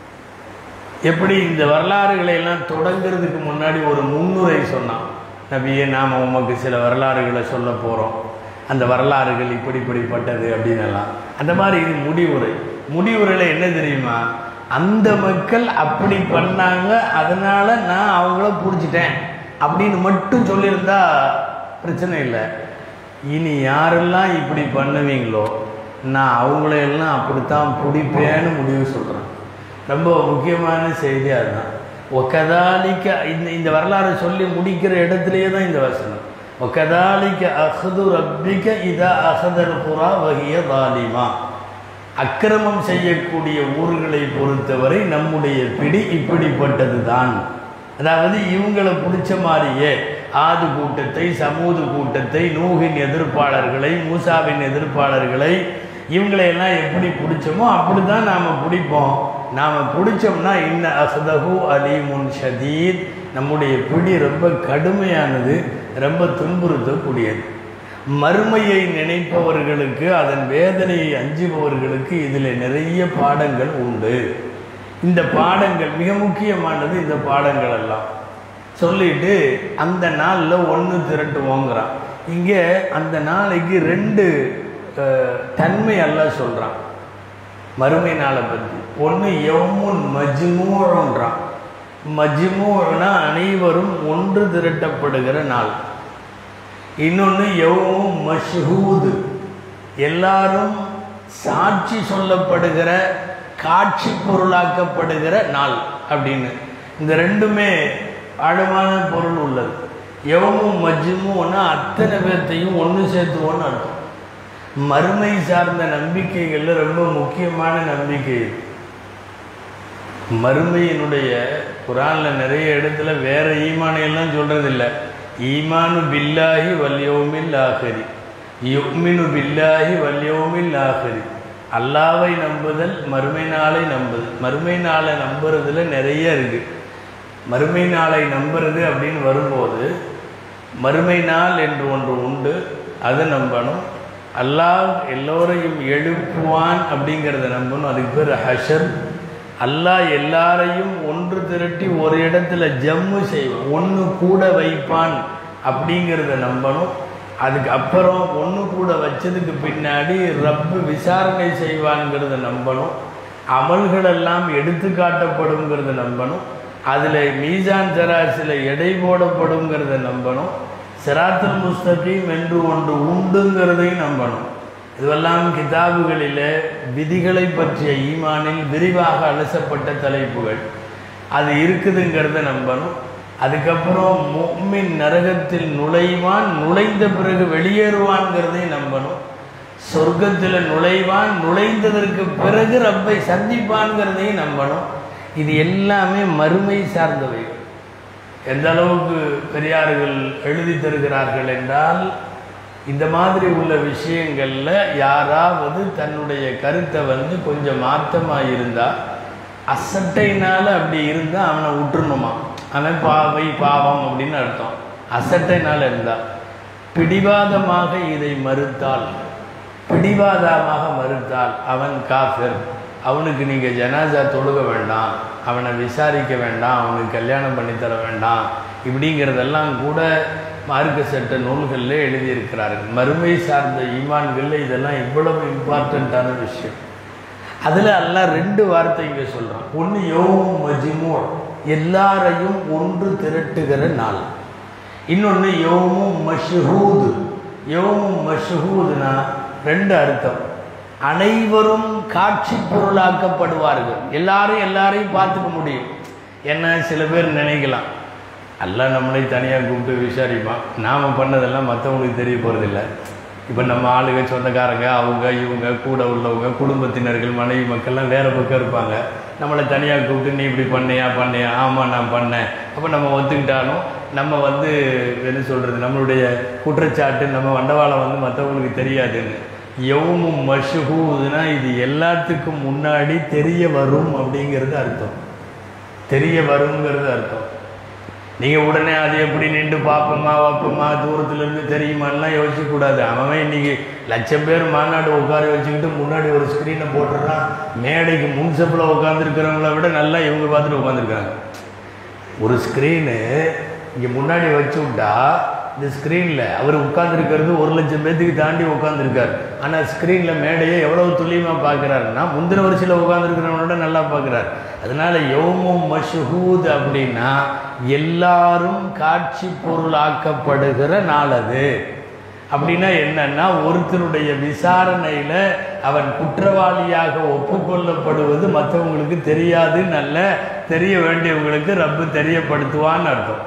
எப்படி இந்த வரலாறுகளை எல்லாம் தொடங்கிறதுக்கு முன்னாடி ஒரு முன்னுரை சொன்னான் நபியே நாம் உமக்கு சில வரலாறுகளை சொல்ல போகிறோம் அந்த வரலாறுகள் இப்படி இப்படிப்பட்டது அப்படின்னு எல்லாம் அந்த மாதிரி இது முடிவுரை முடிவுரையில் என்ன தெரியுமா அந்த மக்கள் அப்படி பண்ணாங்க அதனால நான் அவங்கள பிடிச்சிட்டேன் அப்படின்னு மட்டும் சொல்லியிருந்தா பிரச்சனை இல்லை இனி யாரெல்லாம் இப்படி பண்ணுவீங்களோ நான் அவங்களையெல்லாம் அப்படித்தான் பிடிப்பேன்னு முடிவு சொல்கிறேன் ரொம்ப முக்கியமான செய்தி அதுதான் ஒக்கதாலிக்க இந்த இந்த வரலாறு சொல்லி முடிக்கிற இடத்துலையே தான் இந்த வசனம் ஒக்கதாலிக்க அஹது ரப்பிக்க இதா அஹதல் புறா வகிய தாலிமா அக்கிரமம் செய்யக்கூடிய ஊர்களை பொறுத்தவரை நம்முடைய பிடி இப்படிப்பட்டது தான் அதாவது இவங்களை பிடிச்ச மாதிரியே ஆது கூட்டத்தை சமூது கூட்டத்தை நூகின் எதிர்ப்பாளர்களை மூசாவின் எதிர்ப்பாளர்களை இவங்களையெல்லாம் எப்படி பிடிச்சோமோ அப்படி தான் நாம் பிடிப்போம் நாம் பிடிச்சோம்னா இன்ன அசதகு அலிமுன் ஷதீத் நம்முடைய பிடி ரொம்ப கடுமையானது ரொம்ப துன்புறுத்தக்கூடியது மறுமையை நினைப்பவர்களுக்கு அதன் வேதனையை அஞ்சுபவர்களுக்கு இதில் நிறைய பாடங்கள் உண்டு இந்த பாடங்கள் மிக முக்கியமானது இந்த பாடங்கள் எல்லாம் சொல்லிட்டு அந்த நாளில் ஒன்று திரட்டுவோங்கிறான் இங்கே அந்த நாளைக்கு ரெண்டு அஹ், தன்மை எல்லாம் சொல்கிறான் மறுமை நாளை பற்றி ஒன்று எவ்முன் மஜ்மூன்றான் மஜ்மூனா அனைவரும் ஒன்று திரட்டப்படுகிற நாள் இன்னொன்று எவ்வளவும் மஷ்ஹூது எல்லாரும் சாட்சி சொல்லப்படுகிற காட்சி பொருளாக்கப்படுகிற நாள் அப்படின்னு இந்த ரெண்டுமே ஆழமான பொருள் உள்ளது எவமும் மஜ்முன்னா அத்தனை பேர்த்தையும் ஒன்று சேர்த்துவோன்னு அர்த்தம் மறுமை சார்ந்த நம்பிக்கைகள்ல ரொம்ப முக்கியமான நம்பிக்கை இது மறுமையினுடைய குரான்ல நிறைய இடத்துல வேற ஈமானையெல்லாம் சொல்றதில்ல ஈமானு பில்லாஹி வல்யோமில் ஆஹரி யுக்மினு பில்லாஹி வல்யோமில் ஆஹரி அல்லாவை நம்புதல் மறுமை நாளை நம்புதல் மறுமை நாளை நம்புறதுல நிறைய இருக்கு மறுமை நாளை நம்புறது அப்படின்னு வரும்போது மறுமை நாள் என்று ஒன்று உண்டு அதை நம்பணும் அல்லாஹ் எல்லோரையும் எழுப்புவான் அப்படிங்கிறத நம்பணும் அதுக்கு பேர் ஹஷர் அல்லாஹ் எல்லாரையும் ஒன்று திரட்டி ஒரு இடத்துல ஜம்மு செய்வான் ஒன்று கூட வைப்பான் அப்படிங்கிறத நம்பணும் அதுக்கு அப்புறம் ஒன்று கூட வச்சதுக்கு பின்னாடி ரப்பு விசாரணை செய்வான்ங்கிறத நம்பணும் அமல்களெல்லாம் எடுத்து காட்டப்படுங்கிறத நம்பணும் அதில் மீசான் தராசில் எடை போடப்படுங்கிறத நம்பணும் சிராத்துல் முஸ்தகீம் என்று ஒன்று உண்டுங்கிறதையும் நம்பணும் இதுவெல்லாம் கிதாபுகளில் விதிகளை பற்றிய ஈமானில் விரிவாக அலசப்பட்ட தலைப்புகள் அது இருக்குதுங்கிறத நம்பணும் அதுக்கப்புறம் முக்மின் நரகத்தில் நுழைவான் நுழைந்த பிறகு வெளியேறுவான்ங்கிறதையும் நம்பணும் சொர்க்கத்தில் நுழைவான் நுழைந்ததற்கு பிறகு ரப்பை சந்திப்பான்ங்கிறதையும் நம்பணும் இது எல்லாமே மறுமை சார்ந்தவை எந்த அளவுக்கு பெரியார்கள் எழுதி தருகிறார்கள் என்றால் இந்த மாதிரி உள்ள விஷயங்களில் யாராவது தன்னுடைய கருத்தை வந்து கொஞ்சம் மாற்றமாக இருந்தால் அசட்டைனால அப்படி இருந்தால் அவனை விட்டுறணுமா அவன் பாவை பாவம் அப்படின்னு அர்த்தம் அசட்டைனால இருந்தால் பிடிவாதமாக இதை மறுத்தால் பிடிவாதமாக மறுத்தால் அவன் காஃபிர் அவனுக்கு நீங்கள் ஜனாசா தொழுக வேண்டாம் அவனை விசாரிக்க வேண்டாம் அவனுக்கு கல்யாணம் பண்ணி தர வேண்டாம் இப்படிங்கிறதெல்லாம் கூட மார்க்க சட்ட நூல்களில் எழுதியிருக்கிறார்கள் மறுமை சார்ந்த ஈமான்களில் இதெல்லாம் இவ்வளவு இம்பார்ட்டண்ட்டான விஷயம் அதில் எல்லாம் ரெண்டு வார்த்தை இங்கே சொல்கிறான் ஒன்று யோவும் மஜ்மூ எல்லாரையும் ஒன்று திரட்டுகிற நாள் இன்னொன்று யோமும் மஷ்ஹூது யோமும் மஷ்ஹூதுனா ரெண்டு அர்த்தம் அனைவரும் காட்சி பொருளாக்கப்படுவார்கள் எல்லாரும் எல்லாரையும் பார்த்துக்க முடியும் என்ன சில பேர் நினைக்கலாம் எல்லாம் நம்மளை தனியாக கூப்பிட்டு விசாரிப்பான் நாம் பண்ணதெல்லாம் மற்றவங்களுக்கு தெரிய போகிறதில்ல இப்போ நம்ம ஆளுங்க சொந்தக்காரங்க அவங்க இவங்க கூட உள்ளவங்க குடும்பத்தினர்கள் மனைவி மக்கள்லாம் வேறு பக்கம் இருப்பாங்க நம்மளை தனியாக கூப்பிட்டு நீ இப்படி பண்ணியா பண்ணியா ஆமாம் நான் பண்ணேன் அப்போ நம்ம ஒத்துக்கிட்டாலும் நம்ம வந்து என்ன சொல்கிறது நம்மளுடைய குற்றச்சாட்டு நம்ம வண்டவாளம் வந்து மற்றவங்களுக்கு தெரியாதுன்னு எவமும் மஷுகூதுனா இது எல்லாத்துக்கும் முன்னாடி தெரிய வரும் அப்படிங்கிறது அர்த்தம் தெரிய வருங்கிறது அர்த்தம் நீங்கள் உடனே அது எப்படி நின்று பார்ப்போமா வைப்போமா தூரத்துலேருந்து தெரியுமான்லாம் யோசிக்கக்கூடாது அவன் இன்னைக்கு லட்சம் பேர் மாநாடு உட்கார வச்சுக்கிட்டு முன்னாடி ஒரு ஸ்க்ரீனை போட்டுறான் மேடைக்கு முன்சப்பில் உட்காந்துருக்கிறவங்கள விட நல்லா இவங்க பார்த்துட்டு உட்காந்துருக்காங்க ஒரு ஸ்க்ரீனு இங்கே முன்னாடி வச்சு விட்டா இந்த ஸ்க்ரீனில் அவர் உட்காந்துருக்கிறது ஒரு லட்சம் பேர்த்துக்கு தாண்டி உட்காந்துருக்கார் ஆனால் ஸ்க்ரீனில் மேடையை எவ்வளவு துல்லியமாக பார்க்குறாருன்னா முந்தின வருஷத்தில் உட்காந்துருக்கிறவனோட நல்லா பார்க்குறாரு அதனால யௌமும் மஷுஹூத் அப்படின்னா எல்லாரும் காட்சி பொருளாக்கப்படுகிற நாள் அது அப்படின்னா என்னன்னா ஒருத்தருடைய விசாரணையில அவன் குற்றவாளியாக ஒப்புக்கொள்ளப்படுவது மற்றவங்களுக்கு தெரியாது நல்ல தெரிய வேண்டியவங்களுக்கு ரப்பு தெரியப்படுத்துவான்னு அர்த்தம்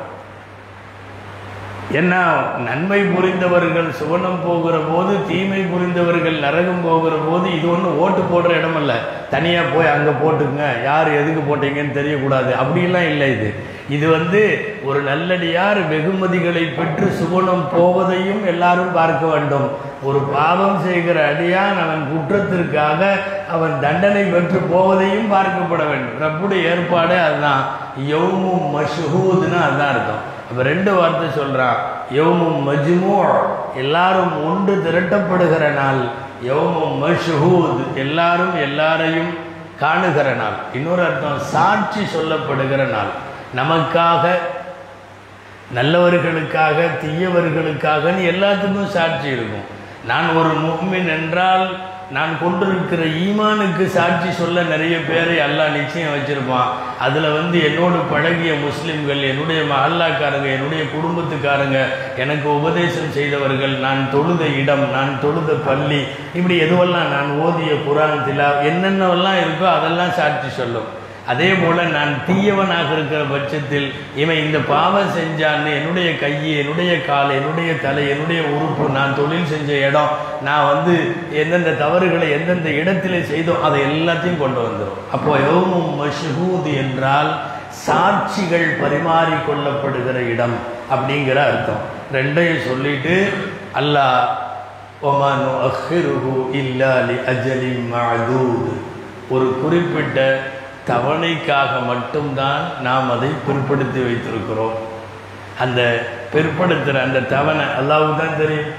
என்ன நன்மை புரிந்தவர்கள் சுவனம் போகிற போது தீமை புரிந்தவர்கள் நரகம் போகிற போது இது ஒன்றும் ஓட்டு போடுற இடமல்ல தனியாக போய் அங்கே போட்டுங்க யார் எதுக்கு போட்டீங்கன்னு தெரியக்கூடாது அப்படிலாம் இல்லை இது இது வந்து ஒரு நல்லடியார் வெகுமதிகளை பெற்று சுவனம் போவதையும் எல்லாரும் பார்க்க வேண்டும் ஒரு பாவம் செய்கிற அடியான் அவன் குற்றத்திற்காக அவன் தண்டனை பெற்று போவதையும் பார்க்கப்பட வேண்டும் ரப்புடைய ஏற்பாடு அதுதான் யௌமும் மஷூதுன்னு அதுதான் அர்த்தம் அப்போ ரெண்டு வார்த்தை சொல்கிறான் யௌமும் மஜ்மூ எல்லாரும் ஒன்று திரட்டப்படுகிற நாள் யௌமும் மஷ்ஹூத் எல்லாரும் எல்லாரையும் காணுகிற நாள் இன்னொரு அர்த்தம் சாட்சி சொல்லப்படுகிற நாள் நமக்காக நல்லவர்களுக்காக தீயவர்களுக்காகன்னு எல்லாத்துக்கும் சாட்சி இருக்கும் நான் ஒரு முஹ்மின் என்றால் நான் கொண்டிருக்கிற ஈமானுக்கு சாட்சி சொல்ல நிறைய பேரை அல்லாஹ் நிச்சயம் வச்சிருப்பான் அதில் வந்து என்னோடு பழகிய முஸ்லிம்கள் என்னுடைய மஹல்லாக்காரங்க என்னுடைய குடும்பத்துக்காரங்க எனக்கு உபதேசம் செய்தவர்கள் நான் தொழுத இடம் நான் தொழுத பள்ளி இப்படி எதுவெல்லாம் நான் ஓதிய குரான் திலா என்னென்னவெல்லாம் இருக்கோ அதெல்லாம் சாட்சி சொல்லும் அதே போல நான் தீயவனாக இருக்கிற பட்சத்தில் இவன் இந்த பாவம் செஞ்சான்னு என்னுடைய கை என்னுடைய கால் என்னுடைய தலை என்னுடைய உறுப்பு நான் தொழில் செஞ்ச இடம் நான் வந்து எந்தெந்த தவறுகளை எந்தெந்த இடத்திலே செய்தோம் அதை எல்லாத்தையும் கொண்டு வந்துடும் அப்போ யோமும் மஷ்ஹூத் என்றால் சாட்சிகள் பரிமாறிக்கொள்ளப்படுகிற இடம் அப்படிங்கிற அர்த்தம் ரெண்டையும் சொல்லிட்டு அல்லாஹ் ஒமானு அஹ்ருஹு இல்லா லி அஜலின் மஅதூத் ஒரு குறிப்பிட்ட தவணைக்காக மட்டும்தான் நாம் அதை பிற்படுத்தி வைத்திருக்கிறோம் அந்த பிற்படுத்துகிற அந்த தவணை அல்லாவுக்கு தான் தெரியும்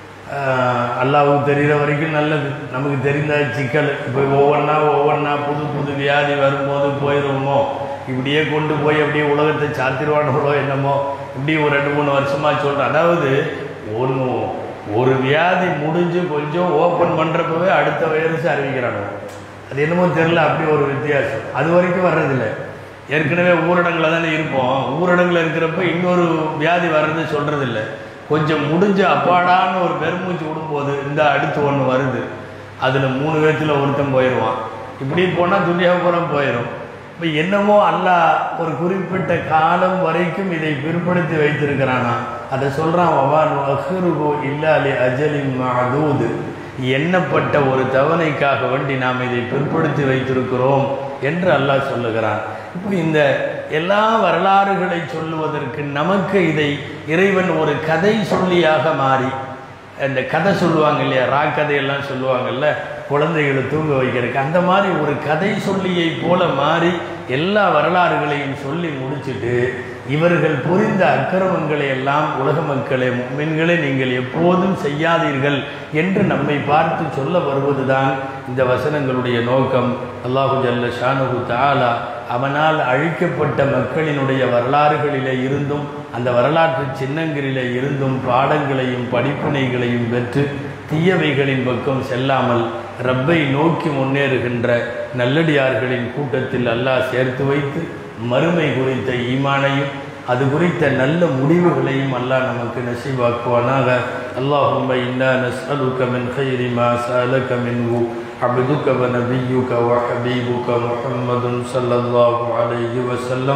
ஆஹ் அல்லாவுக்கு தெரிகிற வரைக்கும் நல்லது நமக்கு தெரிந்த சிக்கல் இப்போ ஒவ்வொன்றா ஒவ்வொன்றா புது புது வியாதி வரும்போது போயிடுவோமோ இப்படியே கொண்டு போய் அப்படியே உலகத்தை சாத்திருவானோ என்னமோ இப்படி ஒரு ரெண்டு மூணு வருஷமாக சொல்கிறேன் அதாவது ஒன்று ஒரு வியாதி முடிஞ்சு கொஞ்சம் ஓப்பன் பண்ணுறப்பவே அடுத்த வைரஸ் அறிவிக்கிறாங்க அது என்னமோ தெரில அப்படி ஒரு வித்தியாசம் அது வரைக்கும் வர்றதில்ல ஏற்கனவே ஊரடங்கில் தானே இருப்போம் ஊரடங்கில் இருக்கிறப்ப இன்னொரு வியாதி வர்றது சொல்கிறதில்ல கொஞ்சம் முடிஞ்ச அப்பாடான்னு ஒரு பெருமூச்சு விடும்போது இந்த அடுத்து ஒன்று வருது அதில் மூணு பேர்த்தில் ஒருத்தன் போயிடுவான் இப்படி போனால் துன்யாபுரம் போயிடும் இப்போ என்னமோ அல்லாஹ் ஒரு குறிப்பிட்ட காலம் வரைக்கும் இதை பிற்படுத்தி வைத்திருக்கிறானா அதை சொல்கிறான் வவான் அஹ்ருகோ இல்லாலி அஜலின் மஅதூது எண்ணப்பட்ட ஒரு தவணைக்காக வேண்டி நாம் இதை பிற்படுத்தி வைத்திருக்கிறோம் என்று அல்லாஹ் சொல்லுகிறான் இப்போ இந்த எல்லா வரலாறுகளை சொல்லுவதற்கு நமக்கு இதை இறைவன் ஒரு கதை சொல்லியாக மாறி அந்த கதை சொல்லுவாங்க இல்லையா ரா கதையெல்லாம் சொல்லுவாங்கல்ல குழந்தைகளை தூங்க வைக்கிறதுக்கு அந்த மாதிரி ஒரு கதை சொல்லியை போல மாறி எல்லா வரலாறுகளையும் சொல்லி முடிச்சுட்டு இவர்கள் புரிந்த அக்கிரமங்களை எல்லாம் உலக மக்களே முன்களே நீங்கள் எப்போதும் செய்யாதீர்கள் என்று நம்மை பார்த்து சொல்ல வருவதுதான் இந்த வசனங்களுடைய நோக்கம் அல்லாஹு ஜல்ல ஷானுகு தாலா அவனால் அழிக்கப்பட்ட மக்களினுடைய வரலாறுகளிலே இருந்தும் அந்த வரலாற்று சின்னங்களிலே இருந்தும் பாடங்களையும் படிப்பினைகளையும் பெற்று தீயவைகளின் பக்கம் செல்லாமல் ரப்பை நோக்கி முன்னேறுகின்ற நல்லடியார்களின் கூட்டத்தில் அல்லாஹ் சேர்த்து வைத்து மறுமை குறித்த ஈமானையும் அது குறித்த நல்ல முடிவுகளையும் அல்லாஹ் நமக்கு நசீவாக்குவானாக அல்லாஹும்ம இன்னா நஸ்அலுக மின் خير ما سألك منه عبدك ونبيك وحبيبك محمد صلى الله عليه وسلم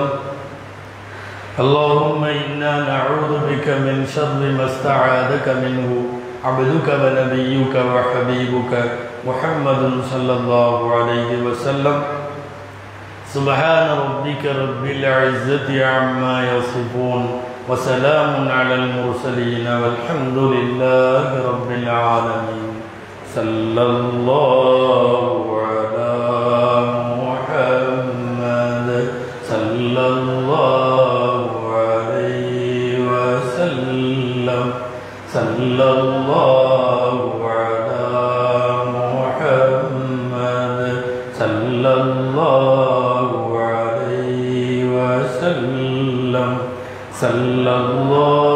اللهم إنا نعوذ بك من شر ما استعاذك منه عبدك ونبيك وحبيبك محمد صلى الله عليه وسلم سبحان ربك رب العزة عما يصفون وسلام على المرسلين والحمد لله رب العالمين صلى الله على محمد صلى الله عليه وسلم صلى الله على محمد صلى الله عليه وسلم صلى الله